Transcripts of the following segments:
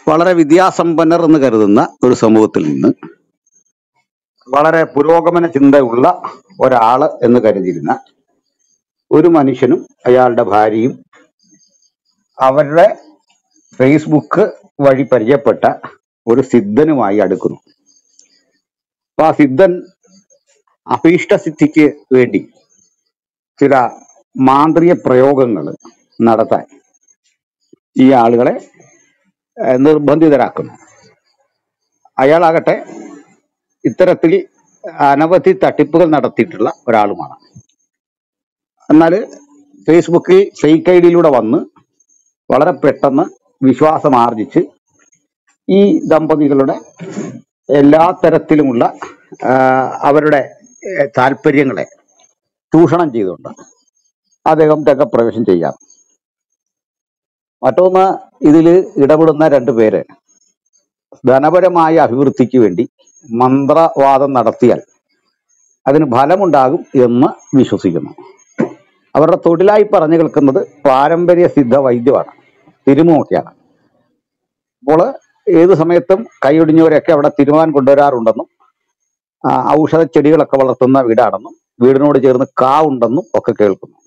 വളരെ വിദ്യാസമ്പന്നർ എന്ന് കരുതുന്ന ഒരു സമൂഹത്തിൽ നിന്ന് വളരെ പുരോഗമന ചിന്തയുള്ള ഒരാള് എന്ന് കരുതിയിരുന്ന ഒരു മനുഷ്യനും അയാളുടെ ഭാര്യയും അവരുടെ ഫേസ്ബുക്ക് വഴി പരിചയപ്പെട്ട ഒരു സിദ്ധനുമായി അടുക്കുന്നു അപ്പൊ ആ സിദ്ധൻ അഭീഷ്ടസിദ്ധിക്ക് വേണ്ടി ചില മാന്ത്രിക പ്രയോഗങ്ങൾ നടത്താൻ ഈ ആളുകളെ ഏഹ്, നിർബന്ധിതരാക്കുന്നു അയാളാകട്ടെ ഇത്തരത്തിൽ അനവധി തട്ടിപ്പുകൾ നടത്തിയിട്ടുള്ള ഒരാളുമാണ് എന്നാൽ ഫേസ്ബുക്കിൽ ഫേക്ക് ഐ ഡിയിലൂടെ വന്ന് വളരെ പെട്ടെന്ന് വിശ്വാസം ആർജിച്ച് ഈ ദമ്പതികളുടെ എല്ലാ തരത്തിലുമുള്ള ആ, അവരുടെ ഏ, താല്പര്യങ്ങളെ ചൂഷണം ചെയ്തുകൊണ്ട് അദ്ദേഹം രംഗപ്രവേശം ചെയ്യാം മറ്റൊന്ന് ഇതിൽ ഇടപെടുന്ന രണ്ടു പേര് ധനപരമായ അഭിവൃദ്ധിക്ക് വേണ്ടി മന്ത്രവാദം നടത്തിയാൽ അതിന് ഫലമുണ്ടാകും എന്ന് വിശ്വസിക്കുന്നു അവരുടെ തൊഴിലായി പറഞ്ഞു കേൾക്കുന്നത് പാരമ്പര്യ സിദ്ധ വൈദ്യമാണ് തിരുമുമൊക്കെയാണ് അപ്പോൾ ഏത് സമയത്തും കൈയൊടിഞ്ഞവരെയൊക്കെ അവിടെ തിരുമാൻ കൊണ്ടുവരാറുണ്ടെന്നും ആ, ഔഷധ ചെടികളൊക്കെ വളർത്തുന്ന വീടാണെന്നും വീടിനോട് ചേർന്ന് കാ ഉണ്ടെന്നും ഒക്കെ കേൾക്കുന്നു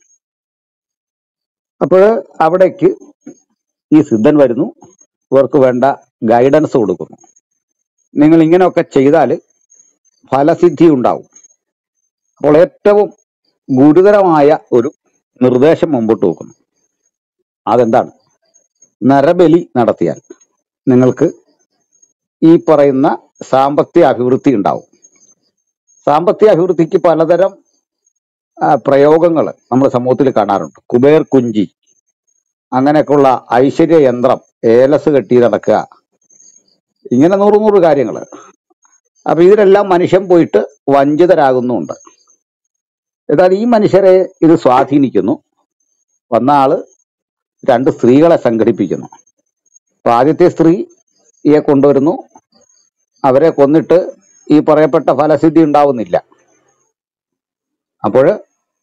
അപ്പോൾ അവിടേക്ക് ഈ സിദ്ധൻ വരുന്നു ഇവർക്ക് വേണ്ട ഗൈഡൻസ് കൊടുക്കുന്നു നിങ്ങൾ ഇങ്ങനെയൊക്കെ ചെയ്താൽ ഫലസിദ്ധി ഉണ്ടാവും അപ്പോൾ ഏറ്റവും ഗുരുതരമായ ഒരു നിർദ്ദേശം മുമ്പോട്ട് വെക്കുന്നു അതെന്താണ് നരബലി നടത്തിയാൽ നിങ്ങൾക്ക് ഈ പറയുന്ന സാമ്പത്തിക അഭിവൃദ്ധി ഉണ്ടാവും സാമ്പത്തിക അഭിവൃദ്ധിക്ക് പലതരം പ്രയോഗങ്ങൾ നമ്മുടെ സമൂഹത്തിൽ കാണാറുണ്ട് കുബേർ കുഞ്ചി അങ്ങനെയൊക്കെയുള്ള ഐശ്വര്യ യന്ത്രം ഏലസ് കെട്ടി നടക്കുക ഇങ്ങനെ നൂറ് നൂറ് കാര്യങ്ങൾ അപ്പൊ ഇതിലെല്ലാം മനുഷ്യൻ പോയിട്ട് വഞ്ചിതരാകുന്നുണ്ട് എന്നാൽ ഈ മനുഷ്യരെ ഇത് സ്വാധീനിക്കുന്നു വന്ന ആള് രണ്ട് സ്ത്രീകളെ സംഘടിപ്പിക്കുന്നു അപ്പൊ ആദ്യത്തെ സ്ത്രീയെ കൊണ്ടുവരുന്നു അവരെ കൊന്നിട്ട് ഈ പറയപ്പെട്ട ഫലസിദ്ധി ഉണ്ടാവുന്നില്ല അപ്പോൾ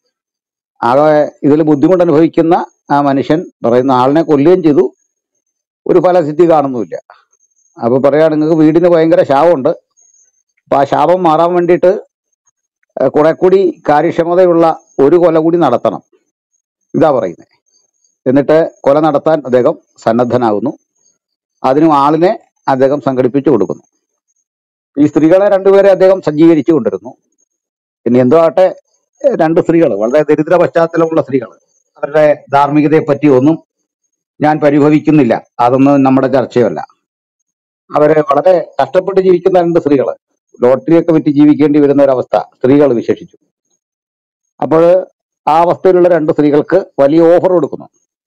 ആകെ ഇതിൽ ബുദ്ധിമുട്ട് അനുഭവിക്കുന്ന ആ മനുഷ്യൻ പറയുന്ന ആളിനെ കൊല്ലുകയും ചെയ്തു ഒരു ഫലസിദ്ധി കാണുന്നുമില്ല അപ്പൊ പറയാ നിങ്ങൾക്ക് വീടിന് ഭയങ്കര ശാപമുണ്ട് അപ്പൊ ആ ശാപം മാറാൻ വേണ്ടിയിട്ട് ഏഹ് കുറെ കൂടി കാര്യക്ഷമതയുള്ള ഒരു കൊല കൂടി നടത്തണം ഇതാ പറയുന്നത് എന്നിട്ട് കൊല നടത്താൻ അദ്ദേഹം സന്നദ്ധനാകുന്നു അതിനും ആളിനെ അദ്ദേഹം സംഘടിപ്പിച്ചു കൊടുക്കുന്നു ഈ സ്ത്രീകളെ രണ്ടുപേരെ അദ്ദേഹം സജ്ജീകരിച്ചു കൊണ്ടിരുന്നു പിന്നെ എന്തോ ആട്ടെ ഏഹ് രണ്ട് സ്ത്രീകൾ വളരെ ദരിദ്ര പശ്ചാത്തലമുള്ള സ്ത്രീകൾ അവരുടെ ധാർമ്മികതയെ പറ്റി ഒന്നും ഞാൻ പരിഭവിക്കുന്നില്ല അതൊന്നും നമ്മുടെ ചർച്ചയല്ല അവരെ വളരെ കഷ്ടപ്പെട്ട് ജീവിക്കുന്ന രണ്ട് സ്ത്രീകൾ ലോട്ടറിയൊക്കെ വിറ്റ് ജീവിക്കേണ്ടി വരുന്ന ഒരവസ്ഥ സ്ത്രീകൾ വിശേഷിച്ചു അപ്പോൾ ആ അവസ്ഥയിലുള്ള രണ്ട് സ്ത്രീകൾക്ക് വലിയ ഓഫർ കൊടുക്കുന്നു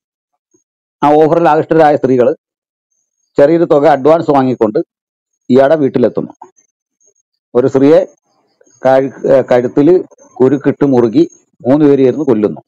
ആ ഓഫറിൽ ആകൃഷ്ടരായ സ്ത്രീകൾ ചെറിയൊരു തുക അഡ്വാൻസ് വാങ്ങിക്കൊണ്ട് ഇയാളുടെ വീട്ടിലെത്തുന്നു ഒരു സ്ത്രീയെ കഴു- ഏഹ് കഴുത്തില് കുരുക്കിട്ട് മുറുകി മൂന്ന് പേര് ചേർന്ന് കൊല്ലുന്നു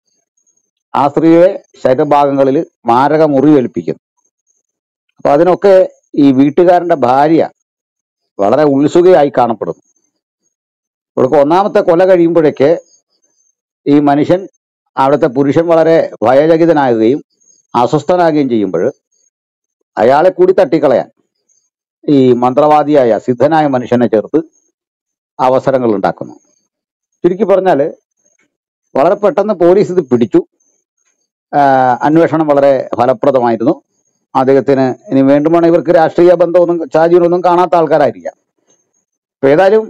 ആ സ്ത്രീയെ ശരീരഭാഗങ്ങളിൽ മാരക മുറിവേൽപ്പിക്കുന്നു അപ്പൊ അതിനൊക്കെ ഈ വീട്ടുകാരന്റെ ഭാര്യ വളരെ ഉത്സുകയായി കാണപ്പെടുന്നു ഇവർക്ക് ഒന്നാമത്തെ കൊല കഴിയുമ്പോഴേക്ക് ഈ മനുഷ്യൻ അവിടുത്തെ പുരുഷൻ വളരെ ഭയചകിതനാകുകയും അസ്വസ്ഥനാകുകയും ചെയ്യുമ്പോൾ അയാളെ കൂടി തട്ടിക്കളയാൻ ഈ മന്ത്രവാദിയായ സിദ്ധനായ മനുഷ്യനെ ചേർത്ത് അവസരങ്ങൾ ഉണ്ടാക്കുന്നു ചുരുക്കി പറഞ്ഞാൽ വളരെ പെട്ടെന്ന് പോലീസ് ഇത് പിടിച്ചു ആഹ് അന്വേഷണം വളരെ ഫലപ്രദമായിരുന്നു അദ്ദേഹത്തിന് ഇനി വേണ്ടുമാണ് ഇവർക്ക് രാഷ്ട്രീയ ബന്ധമൊന്നും ചാജീനൊന്നും കാണാത്ത ആൾക്കാരായിരിക്കാം അപ്പൊ ഏതായാലും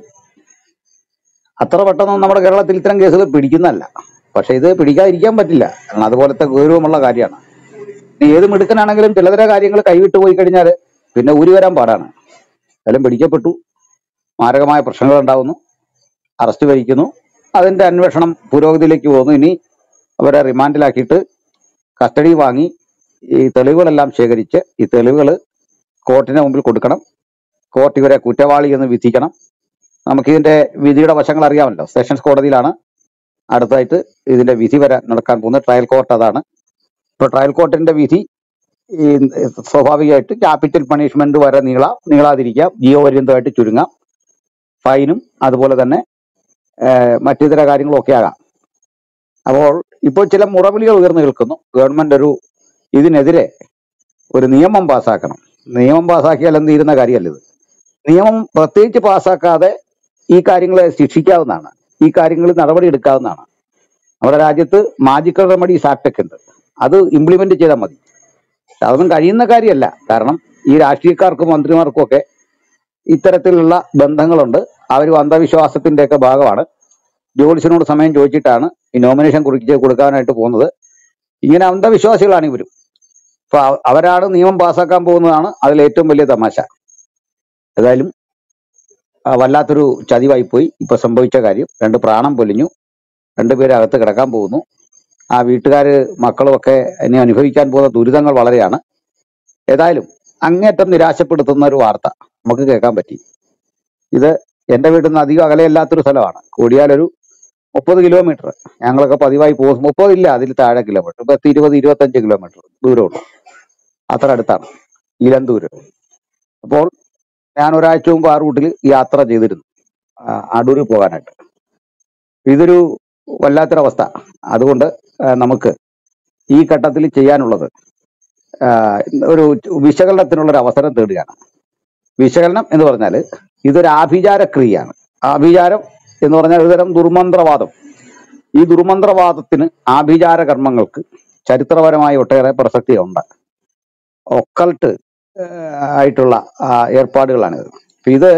അത്ര പെട്ടെന്ന് നമ്മുടെ കേരളത്തിൽ ഇത്തരം കേസുകൾ പിടിക്കുന്നതല്ല പക്ഷെ ഇത് പിടിക്കാതിരിക്കാൻ പറ്റില്ല കാരണം അതുപോലത്തെ ഗൗരവമുള്ള കാര്യമാണ് ഇനി ഏത് മിടുക്കനാണെങ്കിലും ചിലതര കാര്യങ്ങൾ കൈവിട്ട് പോയി കഴിഞ്ഞാൽ പിന്നെ ഊരി വരാൻ പാടാണ് എല്ലാം പിടിക്കപ്പെട്ടു മാരകമായ പ്രശ്നങ്ങൾ ഉണ്ടാവുന്നു അറസ്റ്റ് വഹിക്കുന്നു അതിന്റെ അന്വേഷണം പുരോഗതിയിലേക്ക് പോകുന്നു ഇനി അവരെ റിമാൻഡിലാക്കിയിട്ട് കസ്റ്റഡി വാങ്ങി ഈ തെളിവുകളെല്ലാം ശേഖരിച്ച് ഈ തെളിവുകൾ കോർട്ടിന് മുമ്പിൽ കൊടുക്കണം കോർട്ട് ഇവരെ കുറ്റവാളി എന്ന് വിധിക്കണം നമുക്കിതിന്റെ വിധിയുടെ വശങ്ങൾ അറിയാമല്ലോ സെഷൻസ് കോടതിയിലാണ് അടുത്തായിട്ട് ഇതിന്റെ വിധി വരാൻ നടക്കാൻ പോകുന്ന ട്രയൽ കോർട്ട് അതാണ് ഇപ്പൊ ട്രയൽ കോർട്ടിന്റെ വിധി ഈ സ്വാഭാവികമായിട്ട് ക്യാപിറ്റൽ പണിഷ്മെന്റ് വരെ നീളാം നീളാതിരിക്കാം ജീവപര്യന്തമായിട്ട് ചുരുങ്ങാം ഫൈനും അതുപോലെ തന്നെ ഏഹ്, മറ്റിതര കാര്യങ്ങളൊക്കെ ആകാം അപ്പോൾ ഇപ്പോൾ ചില മുറവിളികൾ ഉയർന്നു കേൾക്കുന്നു ഗവൺമെന്റ് ഒരു ഇതിനെതിരെ ഒരു നിയമം പാസ്സാക്കണം നിയമം പാസ്സാക്കിയാൽ എന്ത് തീരുന്ന കാര്യമല്ല ഇത് നിയമം പ്രത്യേകിച്ച് പാസ്സാക്കാതെ ഈ കാര്യങ്ങളെ ശിക്ഷിക്കാവുന്നതാണ് ഈ കാര്യങ്ങളിൽ നടപടി എടുക്കാവുന്നതാണ് നമ്മുടെ രാജ്യത്ത് മാജിക്കൽ റെമഡീസ് ആക്ട് ഒക്കെ ഉണ്ട് അത് ഇംപ്ലിമെന്റ് ചെയ്താൽ മതി അതൊന്നും കഴിയുന്ന കാര്യമല്ല കാരണം ഈ രാഷ്ട്രീയക്കാർക്കും മന്ത്രിമാർക്കും ഒക്കെ ഇത്തരത്തിലുള്ള ബന്ധങ്ങളുണ്ട് അവരും അന്ധവിശ്വാസത്തിന്റെ ഒക്കെ ഭാഗമാണ് ജോലിസിനോട് സമയം ചോദിച്ചിട്ടാണ് ഈ നോമിനേഷൻ കുറിച്ച് കൊടുക്കാനായിട്ട് പോകുന്നത് ഇങ്ങനെ അന്ധവിശ്വാസികളാണ് ഇവരും അപ്പൊ അവ- അവരാണ് നിയമം പാസ്സാക്കാൻ പോകുന്നതാണ് അതിൽ ഏറ്റവും വലിയ തമാശ ഏതായാലും ആ, വല്ലാത്തൊരു ചതിവായി പോയി ഇപ്പൊ സംഭവിച്ച കാര്യം രണ്ട് പ്രാണം പൊലിഞ്ഞു രണ്ടുപേരും അകത്ത് കിടക്കാൻ പോകുന്നു ആ വീട്ടുകാര് മക്കളും ഒക്കെ ഇനി അനുഭവിക്കാൻ പോകുന്ന ദുരിതങ്ങൾ വളരെയാണ് ഏതായാലും അങ്ങേറ്റം നിരാശപ്പെടുത്തുന്ന ഒരു വാർത്ത നമുക്ക് കേൾക്കാൻ പറ്റി ഇത് എന്റെ വീട്ടിൽ നിന്ന് അധികം അകലെയല്ലാത്തൊരു സ്ഥലമാണ് കൂടിയാലൊരു മുപ്പത് കിലോമീറ്റർ ഞങ്ങളൊക്കെ പതിവായി പോകും മുപ്പതില്ല അതിൽ താഴെ കിലോമീറ്റർ പത്ത് ഇരുപത് ഇരുപത്തഞ്ച് കിലോമീറ്റർ ദൂരമുള്ളൂ അത്ര അടുത്താണ് ഇലന്തൂര് അപ്പോൾ ഞാൻ ഒരാഴ്ച മുമ്പ് ആ റൂട്ടിൽ യാത്ര ചെയ്തിരുന്നു ആ, അടൂര് പോകാനായിട്ട് ഇതൊരു വല്ലാത്തൊരവസ്ഥ അതുകൊണ്ട് ആ, നമുക്ക് ഈ ഘട്ടത്തിൽ ചെയ്യാനുള്ളത് ആ, ഒരു വിശകലനത്തിനുള്ള ഒരു അവസരം തേടുകയാണ് വിശകലനം എന്ന് പറഞ്ഞാൽ ഇതൊരു ആഭിചാര ക്രിയയാണ് ആഭിചാരം എന്ന് പറഞ്ഞാൽ ഒരുതരം ദുർമന്ത്രവാദം ഈ ദുർമന്ത്രവാദത്തിന് ആഭിചാര കർമ്മങ്ങൾക്ക് ചരിത്രപരമായ ഒട്ടേറെ പ്രസക്തിയുണ്ട് ഒക്കൾട്ട് ആയിട്ടുള്ള ആ, ഏർപ്പാടുകളാണിത് അപ്പൊ ഇത്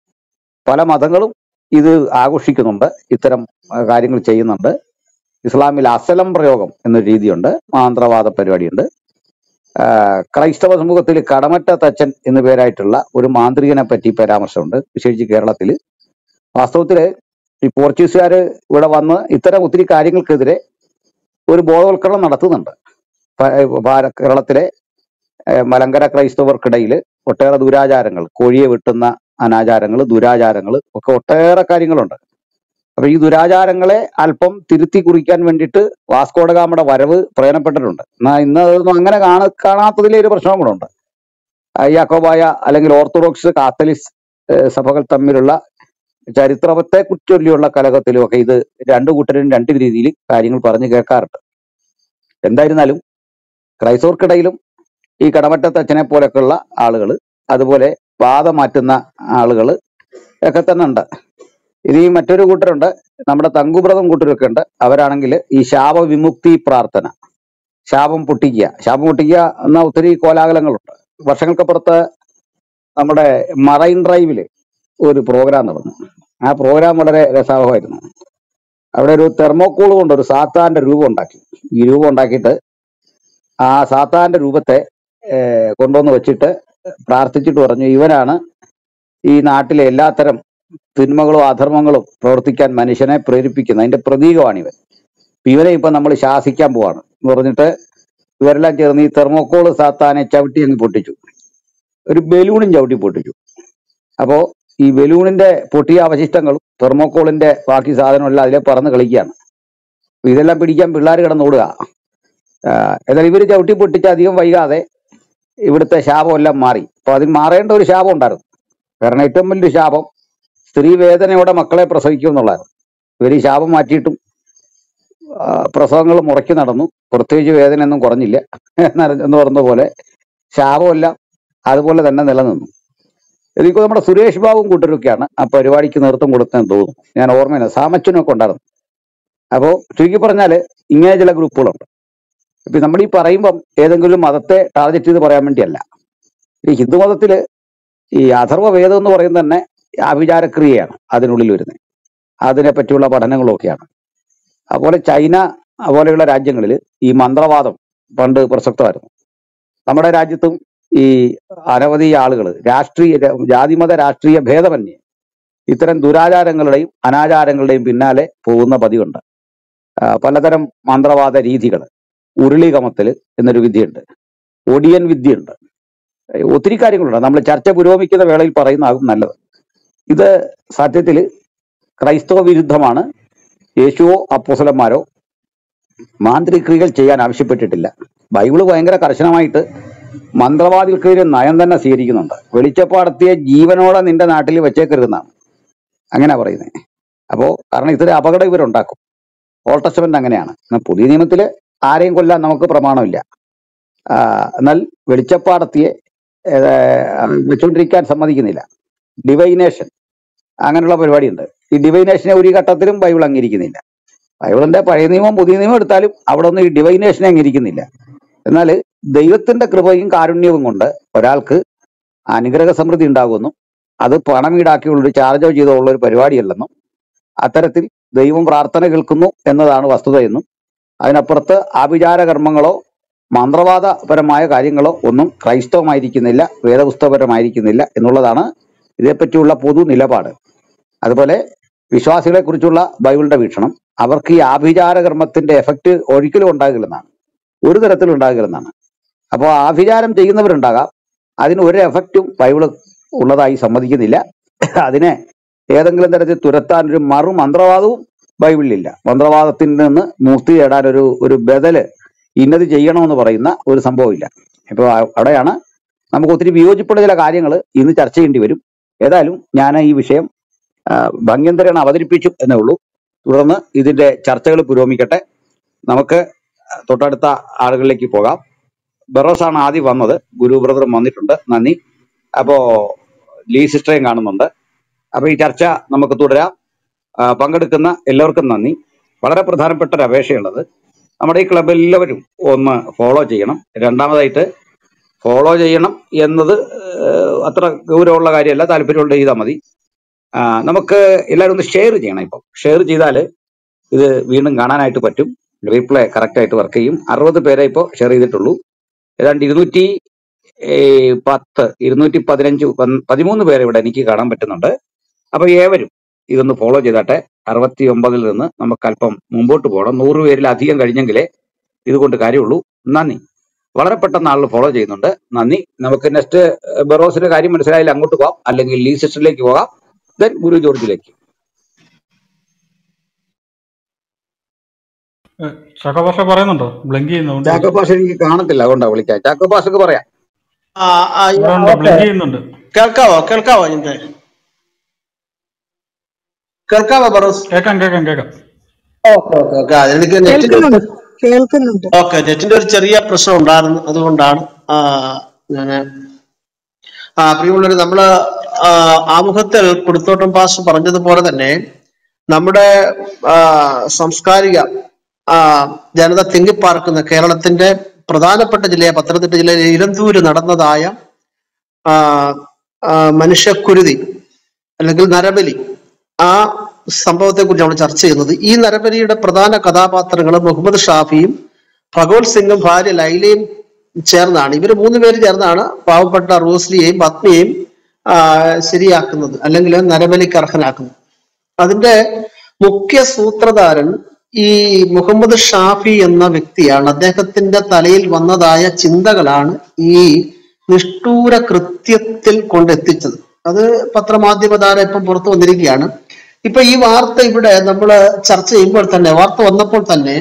പല മതങ്ങളും ഇത് ആഘോഷിക്കുന്നുണ്ട് ഇത്തരം ആ, കാര്യങ്ങൾ ചെയ്യുന്നുണ്ട് ഇസ്ലാമിൽ അസലം പ്രയോഗം എന്നൊരു രീതിയുണ്ട് മാന്ത്രവാദ പരിപാടിയുണ്ട് ആ, ക്രൈസ്തവ സമൂഹത്തിൽ കടമറ്റ തച്ചൻ എന്നു പേരായിട്ടുള്ള ഒരു മാന്ത്രികനെ പറ്റി പരാമർശമുണ്ട് വിശേഷിച്ച് കേരളത്തിൽ വാസ്തവത്തില് ഈ പോർച്ചുഗീസുകാര് ഇവിടെ വന്ന് ഇത്തരം ഒത്തിരി കാര്യങ്ങൾക്കെതിരെ ഒരു ബോധവൽക്കരണം നടത്തുന്നുണ്ട് ഭ- ഭാര- കേരളത്തിലെ ഏഹ്, മലങ്കര ക്രൈസ്തവർക്കിടയിൽ ഒട്ടേറെ ദുരാചാരങ്ങൾ കോഴിയെ വെട്ടുന്ന അനാചാരങ്ങൾ ദുരാചാരങ്ങൾ ഒക്കെ ഒട്ടേറെ കാര്യങ്ങളുണ്ട് അപ്പൊ ഈ ദുരാചാരങ്ങളെ അല്പം തിരുത്തി കുറിക്കാൻ വേണ്ടിയിട്ട് വാസ്കോഡഗാമയുടെ വരവ് പ്രയോജനപ്പെട്ടിട്ടുണ്ട് എന്നാ ഇന്ന് അതൊന്നും അങ്ങനെ കാണ കാണാത്തതിലെ ഒരു പ്രശ്നവും കൂടെ ഉണ്ട് ആ, യാക്കോബായ അല്ലെങ്കിൽ ഓർത്തഡോക്സ് കാത്തലിക് ഏഹ്, സഭകൾ തമ്മിലുള്ള ചരിത്രത്തെ കുറിച്ചൊല്ലിയുള്ള കലഹത്തിലുമൊക്കെ ഇത് രണ്ടു കൂട്ടരും രണ്ട് രീതിയിൽ കാര്യങ്ങൾ പറഞ്ഞു കേൾക്കാറുണ്ട് എന്തായിരുന്നാലും ക്രൈസ്തവർക്കിടയിലും ഈ കടമറ്റത്തച്ഛനെ പോലൊക്കെയുള്ള ആളുകൾ അതുപോലെ ബാധ മാറ്റുന്ന ആളുകൾ ഒക്കെ തന്നെ ഉണ്ട് ഇനി മറ്റൊരു കൂട്ടരുണ്ട് നമ്മുടെ തങ്കുബ്രതം കൂട്ടരൊക്കെ ഉണ്ട് അവരാണെങ്കിൽ ഈ ശാപ വിമുക്തി പ്രാർത്ഥന ശാപം പൊട്ടിക്കുക ശാപം പൊട്ടിക്കുക എന്ന ഒത്തിരി കോലാഹലങ്ങളുണ്ട് വർഷങ്ങൾക്കപ്പുറത്ത് നമ്മുടെ മറൈൻ ഡ്രൈവില് ഒരു പ്രോഗ്രാം നടന്നു ആ പ്രോഗ്രാം വളരെ രസാവഹമായിരുന്നു അവിടെ ഒരു തെർമോക്കോൾ കൊണ്ട് ഒരു സാത്താന്റെ രൂപം ഉണ്ടാക്കി ഈ രൂപം ഉണ്ടാക്കിയിട്ട് ആ സാത്താന്റെ രൂപത്തെ ഏഹ്, കൊണ്ടുവന്ന് വെച്ചിട്ട് പ്രാർത്ഥിച്ചിട്ട് പറഞ്ഞു ഇവനാണ് ഈ നാട്ടിലെ എല്ലാത്തരം തിന്മകളും അധർമ്മങ്ങളും പ്രവർത്തിക്കാൻ മനുഷ്യനെ പ്രേരിപ്പിക്കുന്നത് അതിന്റെ പ്രതീകമാണ് ഇവൻ ഇപ്പൊ ഇവനെ ഇപ്പൊ നമ്മൾ ശാസിക്കാൻ പോവാണ് എന്ന് പറഞ്ഞിട്ട് ഇവരെല്ലാം ചേർന്ന് ഈ തെർമോക്കോൾ സാത്താനെ ചവിട്ടി അങ്ങ് പൊട്ടിച്ചു ഒരു ബലൂണും ചവിട്ടി പൊട്ടിച്ചു അപ്പോ ഈ ബലൂണിന്റെ പൊട്ടിയ അവശിഷ്ടങ്ങളും തെർമോക്കോളിന്റെ ബാക്കി സാധനവും എല്ലാം അതിലെ പറന്ന് കളിക്കുകയാണ് അപ്പൊ ഇതെല്ലാം പിടിക്കാൻ പിള്ളേർ കിടന്നോടുക ആഹ് എന്നാൽ ഇവര് ചവിട്ടി പൊട്ടിച്ച് അധികം വൈകാതെ ഇവിടുത്തെ ശാപമെല്ലാം മാറി അപ്പൊ അതിന് മാറേണ്ട ഒരു ശാപം ഉണ്ടായിരുന്നു കാരണം ഏറ്റവും വലിയൊരു ശാപം സ്ത്രീ വേദനയോടെ മക്കളെ പ്രസവിക്കും എന്നുള്ളതായിരുന്നു ഇവർ ഈ ശാപം മാറ്റിയിട്ടും പ്രസവങ്ങൾ മുറയ്ക്ക് നടന്നു പ്രത്യേകിച്ച് വേദനയൊന്നും കുറഞ്ഞില്ല എന്ന് എന്ന് പറഞ്ഞ പോലെ ശാപമെല്ലാം അതുപോലെ തന്നെ നിലനിന്നു എനിക്ക് നമ്മുടെ സുരേഷ് ബാബും കൂട്ടരൊക്കെയാണ് ആ പരിപാടിക്ക് നേതൃത്വം കൊടുത്തതെന്ന് തോന്നുന്നു ഞാൻ ഓർമ്മയില്ല സാമച്ചനൊക്കെ ഉണ്ടായിരുന്നു അപ്പോൾ ചുരുക്കി പറഞ്ഞാല് ഇങ്ങനെ ചില ഗ്രൂപ്പുകളുണ്ട് ഇപ്പൊ നമ്മൾ ഈ പറയുമ്പം ഏതെങ്കിലും മതത്തെ ടാർഗറ്റ് ചെയ്ത് പറയാൻ വേണ്ടിയല്ല ഈ ഹിന്ദു മതത്തില് ഈ അഥർവ വേദം എന്ന് പറയുന്നത് തന്നെ ആഭിചാരക്രിയയാണ് അതിനുള്ളിൽ വരുന്നത് അതിനെ പറ്റിയുള്ള പഠനങ്ങളൊക്കെയാണ് അതുപോലെ ചൈന പോലെയുള്ള രാജ്യങ്ങളിൽ ഈ മന്ത്രവാദം പണ്ട് പ്രസക്തമായിരുന്നു നമ്മുടെ രാജ്യത്തും ഈ അനവധി ആളുകൾ രാഷ്ട്രീയ ജാതിമത രാഷ്ട്രീയ ഭേദമന്യേ ഇത്തരം ദുരാചാരങ്ങളുടെയും അനാചാരങ്ങളുടെയും പിന്നാലെ പോകുന്ന പതിവുണ്ട് ആ, പലതരം മന്ത്രവാദ രീതികൾ ഉരുളികമത്തൽ എന്നൊരു വിദ്യയുണ്ട് ഒടിയൻ വിദ്യയുണ്ട് ഏ, ഒത്തിരി കാര്യങ്ങളുണ്ട് നമ്മൾ ചർച്ച പുരോഗമിക്കുന്ന വേളയിൽ പറയുന്നതാകും നല്ലത് ഇത് സത്യത്തിൽ ക്രൈസ്തവ വിരുദ്ധമാണ് യേശുവോ അപ്പോസലന്മാരോ മാന്ത്രിക്രിയകൾ ചെയ്യാൻ ആവശ്യപ്പെട്ടിട്ടില്ല ബൈബിള് ഭയങ്കര കർശനമായിട്ട് മന്ത്രവാദികൾക്കെതിരെ നയം തന്നെ സ്വീകരിക്കുന്നുണ്ട് വെളിച്ചപ്പാടത്തിയ ജീവനോടെ നിന്റെ നാട്ടിൽ വെച്ചേക്കരുതെന്നാണ് അങ്ങനെ പറയുന്നത് അപ്പോ കാരണം ഇത്തരം അപകടം ഇവരുണ്ടാക്കും ഓൾഡ് ടെസ്റ്റമെന്റ് അങ്ങനെയാണ് എന്നാൽ പുതിയ നിയമത്തില് ആരെയും കൊല്ലാൻ നമുക്ക് പ്രമാണമില്ല ആ, എന്നാൽ വെളിച്ചപ്പാടത്തിയെ ഏഹ്, വെച്ചുകൊണ്ടിരിക്കാൻ സമ്മതിക്കുന്നില്ല ഡിവൈനേഷൻ അങ്ങനെയുള്ള പരിപാടിയുണ്ട് ഈ ഡിവൈനേഷനെ ഒരു ഘട്ടത്തിലും ബൈബിൾ അംഗീകരിക്കുന്നില്ല ബൈബിളിന്റെ പഴയ നിയമം പുതിയ നിയമം എടുത്താലും അവിടെ ഒന്നും ഈ ഡിവൈനേഷനെ അംഗീകരിക്കുന്നില്ല എന്നാൽ ദൈവത്തിന്റെ കൃപയും കാരുണ്യവും കൊണ്ട് ഒരാൾക്ക് അനുഗ്രഹ സമൃദ്ധി ഉണ്ടാകുമെന്നും അത് പണം ഈടാക്കിയുള്ള ഒരു ചാർജോ ചെയ്തോ ഉള്ള ഒരു പരിപാടിയല്ലെന്നും അത്തരത്തിൽ ദൈവം പ്രാർത്ഥന കേൾക്കുന്നു എന്നതാണ് വസ്തുതയെന്നും അതിനപ്പുറത്ത് ആഭിചാര കർമ്മങ്ങളോ മന്ത്രവാദപരമായ കാര്യങ്ങളോ ഒന്നും ക്രൈസ്തവമായിരിക്കുന്നില്ല വേദപുസ്തകപരമായിരിക്കുന്നില്ല എന്നുള്ളതാണ് ഇതേപ്പറ്റിയുള്ള പൊതു നിലപാട് അതുപോലെ വിശ്വാസികളെ കുറിച്ചുള്ള ബൈബിളിന്റെ വീക്ഷണം അവർക്ക് ഈ ആഭിചാര കർമ്മത്തിന്റെ എഫക്റ്റ് ഒരിക്കലും ഉണ്ടാകില്ലെന്നാണ് ഒരു തരത്തിലും ഉണ്ടാകില്ലെന്നാണ് അപ്പോൾ ആഭിചാരം ചെയ്യുന്നവരുണ്ടാകാം അതിന് ഒരു എഫക്റ്റും ബൈബിള് ഉള്ളതായി സമ്മതിക്കുന്നില്ല അതിനെ ഏതെങ്കിലും തരത്തിൽ തുരത്താൻ ഒരു മറു മന്ത്രവാദവും ബൈബിളിലില്ല മന്ത്രവാദത്തിൽ നിന്ന് മുക്തി നേടാൻ ഒരു ഒരു ബദല് ഇന്നത് ചെയ്യണമെന്ന് പറയുന്ന ഒരു സംഭവമില്ല ഇപ്പോൾ അവിടെയാണ് നമുക്ക് ഒത്തിരി വിയോജിപ്പുള്ള ചില കാര്യങ്ങൾ ഇന്ന് ചർച്ച ചെയ്യേണ്ടി വരും ഏതായാലും ഞാൻ ഈ വിഷയം ആ, ഭംഗ്യന്തരേണ അവതരിപ്പിച്ചു എന്നേ ഉള്ളൂ തുടർന്ന് ഇതിന്റെ ചർച്ചകൾ പുരോഗമിക്കട്ടെ നമുക്ക് തൊട്ടടുത്ത ആളുകളിലേക്ക് പോകാം ബെറോസ് ആണ് ആദ്യം വന്നത് ഗുരു ബ്രദറും വന്നിട്ടുണ്ട് നന്ദി അപ്പോ ലീ സിസ്റ്ററേയും കാണുന്നുണ്ട് അപ്പൊ ഈ ചർച്ച നമുക്ക് തുടരാം ആ, പങ്കെടുക്കുന്ന എല്ലാവർക്കും നന്ദി വളരെ പ്രധാനപ്പെട്ട ഒരു അപേക്ഷയുള്ളത് നമ്മുടെ ഈ ക്ലബ് എല്ലാവരും ഒന്ന് ഫോളോ ചെയ്യണം രണ്ടാമതായിട്ട് ഫോളോ ചെയ്യണം എന്നത് ഏഹ്, അത്ര ഗൗരവമുള്ള കാര്യമല്ല താല്പര്യമുള്ള ചെയ്താൽ മതി ആ, നമുക്ക് എല്ലാവരും ഒന്ന് ഷെയർ ചെയ്യണം ഇപ്പം ഷെയർ ചെയ്താൽ ഇത് വീണ്ടും കാണാനായിട്ട് പറ്റും റീപ്ലേ കറക്റ്റ് ആയിട്ട് വർക്ക് ചെയ്യും അറുപത് പേരെ ഇപ്പോൾ ഷെയർ ചെയ്തിട്ടുള്ളൂ ഏതാണ്ട് ഇരുന്നൂറ്റി ഏഹ്, പത്ത് ഇരുന്നൂറ്റി പതിനഞ്ച് പൻ- പതിമൂന്ന് പേരെ ഇവിടെ എനിക്ക് കാണാൻ പറ്റുന്നുണ്ട് അപ്പൊ ഏവരും ഇതൊന്ന് ഫോളോ ചെയ്താട്ടെ അറുപത്തി ഒമ്പതിൽ നിന്ന് നമുക്ക് അല്പം മുമ്പോട്ട് പോകണം നൂറ് പേരിലധികം കഴിഞ്ഞെങ്കിലേ ഇതുകൊണ്ട് കാര്യമുള്ളൂ നന്ദി വളരെ പെട്ടെന്ന് ആളുകൾ ഫോളോ ചെയ്യുന്നുണ്ട് നന്ദി നമുക്ക് നെക്സ്റ്റ് ബെറോസിന്റെ കാര്യം മനസ്സിലായാലും അങ്ങോട്ട് പോകാം അല്ലെങ്കിൽ ലീ സിസ്റ്ററിലേക്ക് പോകാം ദെൻ ഗുരു ജോർജിലേക്ക് ചക്കഭാഷ പറയുന്നുണ്ടോ ബ്ലിങ്ക് ചെയ്യുന്നുണ്ട് ചാക്കോ പാഷ എനിക്ക് കാണത്തില്ല അതുകൊണ്ടാ വിളിക്കാം ചാക്കോ പാഷക്ക് പറയാം ആ ആ ഇവിടെ ഉണ്ട് ഓക്കെ ബ്ലിങ്ക് ചെയ്യുന്നുണ്ട് കേൾക്കാവോ കേൾക്കാവോ എന്റെ കേൾക്കാവോ ബറോസ് കേക്കാം കേക്കാം കേക്കാം ഓക്കെ ഓക്കെ ഓക്കെ എനിക്ക് നെറ്റിന്റെ കേൾക്കുന്നുണ്ട് കേൾക്കുന്നുണ്ട് ഓക്കെ നെറ്റിന്റെ ഒരു ചെറിയ പ്രശ്നം ഉണ്ടായിരുന്നു അതുകൊണ്ടാണ് ആ ഞാന് ആ പ്രിയമുള്ളവര് നമ്മള് ആ, ആമുഖത്തിൽ കൊടുത്തോട്ടം പാസ് പറഞ്ഞതുപോലെ തന്നെ നമ്മുടെ ആ, സാംസ്കാരിക ആ, ജനത തിങ്ങിപ്പാർക്കുന്ന കേരളത്തിന്റെ പ്രധാനപ്പെട്ട ജില്ലയായ പത്തനംതിട്ട ജില്ലയിലെ ഇരന്തൂര് നടന്നതായ ആ, ആ, മനുഷ്യക്കുരുതി അല്ലെങ്കിൽ നരബലി ആ സംഭവത്തെ കുറിച്ച് നമ്മൾ ചർച്ച ചെയ്യുന്നത് ഈ നരബലിയുടെ പ്രധാന കഥാപാത്രങ്ങൾ മുഹമ്മദ് ഷാഫിയും ഭഗവത് സിംഗും ഭാര്യ ലൈലയും ചേർന്നാണ് ഇവര് മൂന്ന് പേര് ചേർന്നാണ് പാവപ്പെട്ട റോസ്ലിയെയും പത്നിയെയും ആ, ശരിയാക്കുന്നത് അല്ലെങ്കിൽ നരബലിക്ക് അർഹനാക്കുന്നത് അതിന്റെ മുഖ്യ സൂത്രധാരൻ ഈ മുഹമ്മദ് ഷാഫി എന്ന വ്യക്തിയാണ് അദ്ദേഹത്തിന്റെ തലയിൽ വന്നതായ ചിന്തകളാണ് ഈ നിഷ്ഠൂര കൃത്യത്തിൽ കൊണ്ടെത്തിച്ചത് അത് പത്രമാധ്യമ താരം ഇപ്പം പുറത്തു വന്നിരിക്കുകയാണ് ഇപ്പൊ ഈ വാർത്ത ഇവിടെ നമ്മൾ ചർച്ച ചെയ്യുമ്പോൾ തന്നെ വാർത്ത വന്നപ്പോൾ തന്നെ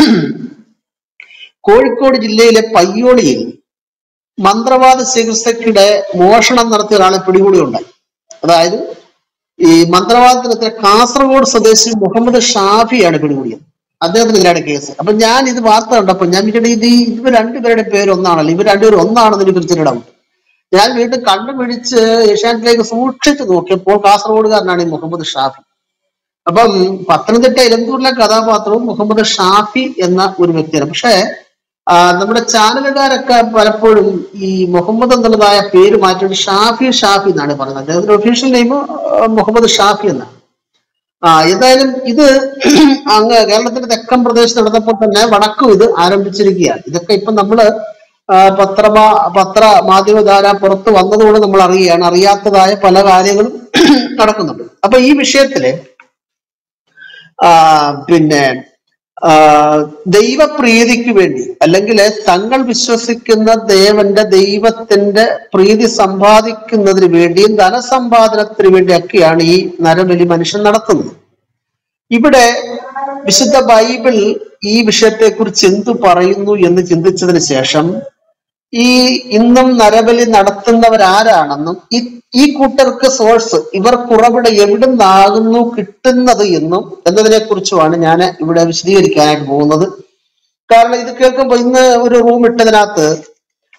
കോഴിക്കോട് ജില്ലയിലെ പയ്യോളിയിൽ മന്ത്രവാദ ചികിത്സക്കിടെ മോഷണം നടത്തിയ ഒരാളെ പിടികൂടിയുണ്ടായി അതായത് ഈ മന്ത്രവാദത്തിനെതിരെ കാസർഗോഡ് സ്വദേശി മുഹമ്മദ് ഷാഫിയാണ് പിടികൂടിയത് അദ്ദേഹത്തിനെതിരാണ് കേസ് അപ്പൊ ഞാൻ ഇത് വാർത്ത കണ്ടപ്പോ ഞാൻ വിചാരിച്ചു ഇത് ഈ ഇവർ രണ്ടുപേരുടെ പേര് ഒന്നാണല്ലോ ഇവർ രണ്ടുപേരും ഒന്നാണെന്ന് എനിക്ക് ഒരു ഡൗട്ട് ഞാൻ വീണ്ടും കണ്ടുപിടിച്ച് ഏഷ്യാനെറ്റിലേക്ക് സൂക്ഷിച്ചു നോക്കിയപ്പോൾ കാസർഗോഡുകാരനാണ് ഈ മുഹമ്മദ് ഷാഫി അപ്പം പത്തനംതിട്ട ഇലന്തൂരിലെ കഥാപാത്രവും മുഹമ്മദ് ഷാഫി എന്ന ഒരു വ്യക്തിയാണ് പക്ഷേ ആ, നമ്മുടെ ചാനലുകാരൊക്കെ പലപ്പോഴും ഈ മുഹമ്മദ് എന്നുള്ളതായ പേര് മാറ്റിയിട്ട് ഷാഫി ഷാഫി എന്നാണ് പറയുന്നത് അദ്ദേഹത്തിന്റെ ഒഫീഷ്യൽ നെയിം മുഹമ്മദ് ഷാഫി എന്നാണ് ആ എന്തായാലും ഇത് അങ്ങ് കേരളത്തിന്റെ തെക്കൻ പ്രദേശത്ത് നടന്നപ്പോൾ തന്നെ വടക്കും ഇത് ആരംഭിച്ചിരിക്കുകയാണ് ഇതൊക്കെ ഇപ്പൊ നമ്മള് ആ, പത്രമാ പത്ര മാധ്യമധാര പുറത്ത് വന്നതുകൊണ്ട് നമ്മൾ അറിയുകയാണ് അറിയാത്തതായ പല കാര്യങ്ങളും നടക്കുന്നുണ്ട് അപ്പൊ ഈ വിഷയത്തില് ആ, പിന്നെ ആ, ദൈവപ്രീതിക്ക് വേണ്ടി അല്ലെങ്കിൽ തങ്ങൾ വിശ്വസിക്കുന്ന ദേവന്റെ ദൈവത്തിന്റെ പ്രീതി സമ്പാദിക്കുന്നതിന് വേണ്ടിയും ധനസമ്പാദനത്തിന് വേണ്ടിയൊക്കെയാണ് ഈ നരബലി മനുഷ്യൻ നടത്തുന്നത് ഇവിടെ വിശുദ്ധ ബൈബിൾ ഈ വിഷയത്തെക്കുറിച്ച് എന്തു പറയുന്നു എന്ന് ചിന്തിച്ചതിന് ശേഷം ഈ ഇന്നും നരബലി നടത്തുന്നവരാരാണെന്നും ഈ ഈ കൂട്ടർക്ക് സോഴ്സ് ഇവർ കുറവിടെ എവിടുന്നാകുന്നു കിട്ടുന്നത് എന്നും എന്നതിനെ കുറിച്ചുമാണ് ഞാൻ ഇവിടെ വിശദീകരിക്കാനായിട്ട് പോകുന്നത് കാരണം ഇത് കേൾക്കുമ്പോൾ ഇന്ന് ഒരു റൂം ഇട്ടതിനകത്ത്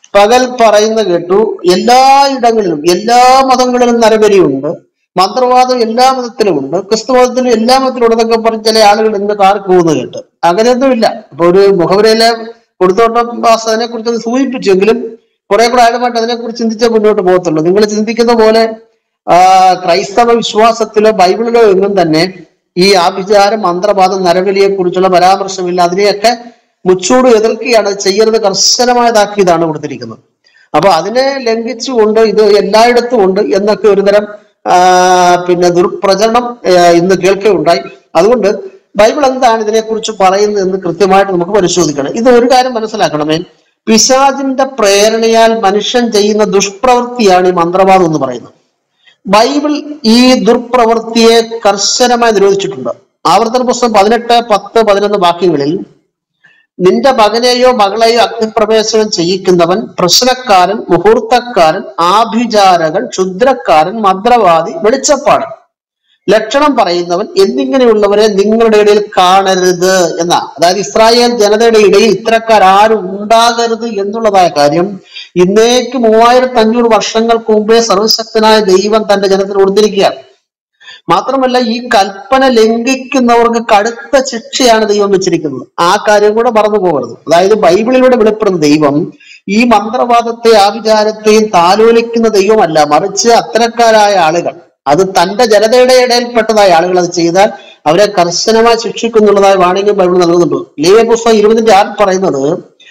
പകൽ പറയുന്ന കേട്ടു എല്ലാ ഇടങ്ങളിലും എല്ലാ മതങ്ങളിലും നരബലിയുണ്ട് മന്ത്രവാദം എല്ലാ മതത്തിലും ഉണ്ട് ക്രിസ്തു മതത്തിലും എല്ലാ മതത്തിലും ഉണ്ടെന്നൊക്കെ പറഞ്ഞ് ചില ആളുകൾ ഇന്ന് കാർക്ക് പോകുന്നത് കേട്ട് അങ്ങനെയൊന്നുമില്ല ഇപ്പൊ ഒരു മുഖവരയിലെ കൊടുത്തോട്ടം ബാസ് അതിനെ കുറിച്ച് സൂചിപ്പിച്ചെങ്കിലും കുറെ കൂടെ ആഴമായിട്ട് അതിനെക്കുറിച്ച് ചിന്തിച്ചേ മുന്നോട്ട് പോകത്തുള്ളൂ നിങ്ങൾ ചിന്തിക്കുന്ന പോലെ ആ, ക്രൈസ്തവ വിശ്വാസത്തിലോ ബൈബിളിലോ എങ്ങും തന്നെ ഈ ആഭിചാരം മന്ത്രവാദം നരബലിയെ കുറിച്ചുള്ള പരാമർശമില്ല അതിനെയൊക്കെ മുച്ചൂട് എതിർക്കുകയാണ് അത് ചെയ്യരുത് കർശനമായ താക്കീതാണ് കൊടുത്തിരിക്കുന്നത് അപ്പൊ അതിനെ ലംഘിച്ചുകൊണ്ട് ഇത് എല്ലായിടത്തും ഉണ്ട് എന്നൊക്കെ ഒരുതരം ആ, പിന്നെ ദുർപ്രചരണം ആ, ഇന്ന് കേൾക്കുകയുണ്ടായി അതുകൊണ്ട് ബൈബിൾ എന്താണ് ഇതിനെക്കുറിച്ച് പറയുന്നത് എന്ന് കൃത്യമായിട്ട് നമുക്ക് പരിശോധിക്കണം ഇത് ഒരു കാര്യം മനസ്സിലാക്കണമേ പിശാചിന്റെ പ്രേരണയാൽ മനുഷ്യൻ ചെയ്യുന്ന ദുഷ്പ്രവൃത്തിയാണ് ഈ മന്ത്രവാദം എന്ന് പറയുന്നത് ബൈബിൾ ഈ ദുർപ്രവൃത്തിയെ കർശനമായി നിരോധിച്ചിട്ടുണ്ട് ആവർത്തന പുസ്തകം പതിനെട്ട് പത്ത് പതിനൊന്ന് വാക്യങ്ങളിൽ നിന്റെ മകനെയോ മകളെയോ അഗ്നിപ്രവേശനം ചെയ്യിക്കുന്നവൻ പ്രശ്നക്കാരൻ മുഹൂർത്തക്കാരൻ ആഭിചാരകൻ ക്ഷുദ്രക്കാരൻ മന്ത്രവാദി വെളിച്ചപ്പാടൻ ലക്ഷണം പറയുന്നവൻ എന്നിങ്ങനെയുള്ളവരെ നിങ്ങളുടെ ഇടയിൽ കാണരുത് എന്ന അതായത് ഇസ്രായേൽ ജനതയുടെ ഇടയിൽ ഇത്തരക്കാരും ഉണ്ടാകരുത് എന്നുള്ളതായ കാര്യം ഇന്നേക്ക് മൂവായിരത്തി അഞ്ഞൂറ് വർഷങ്ങൾക്ക് മുമ്പേ സർവശക്തനായ ദൈവം തന്റെ ജനത്തിന് കൊടുത്തിരിക്കുകയാണ് മാത്രമല്ല ഈ കൽപ്പന ലംഘിക്കുന്നവർക്ക് കടുത്ത ശിക്ഷയാണ് ദൈവം വെച്ചിരിക്കുന്നത് ആ കാര്യം കൂടെ മറന്നു പോകരുത് അതായത് ബൈബിളിലൂടെ വെളിപ്പെടുന്ന ദൈവം ഈ മന്ത്രവാദത്തെ ആവിചാരത്തെയും താലോലിക്കുന്ന ദൈവമല്ല മറിച്ച് അത്തരക്കാരായ ആളുകൾ അത് തന്റെ ജനതയുടെ ഇടയിൽപ്പെട്ടതായ ആളുകൾ അത് ചെയ്താൽ അവരെ കർശനമായി ശിക്ഷിക്കുന്നുള്ളതായ വാണിംഗ് ബൈബിൾ നൽകുന്നുണ്ട് ലേവ്യ പുസ്തകം ഇരുപതിന്റെ ആറ് പറയുന്നത്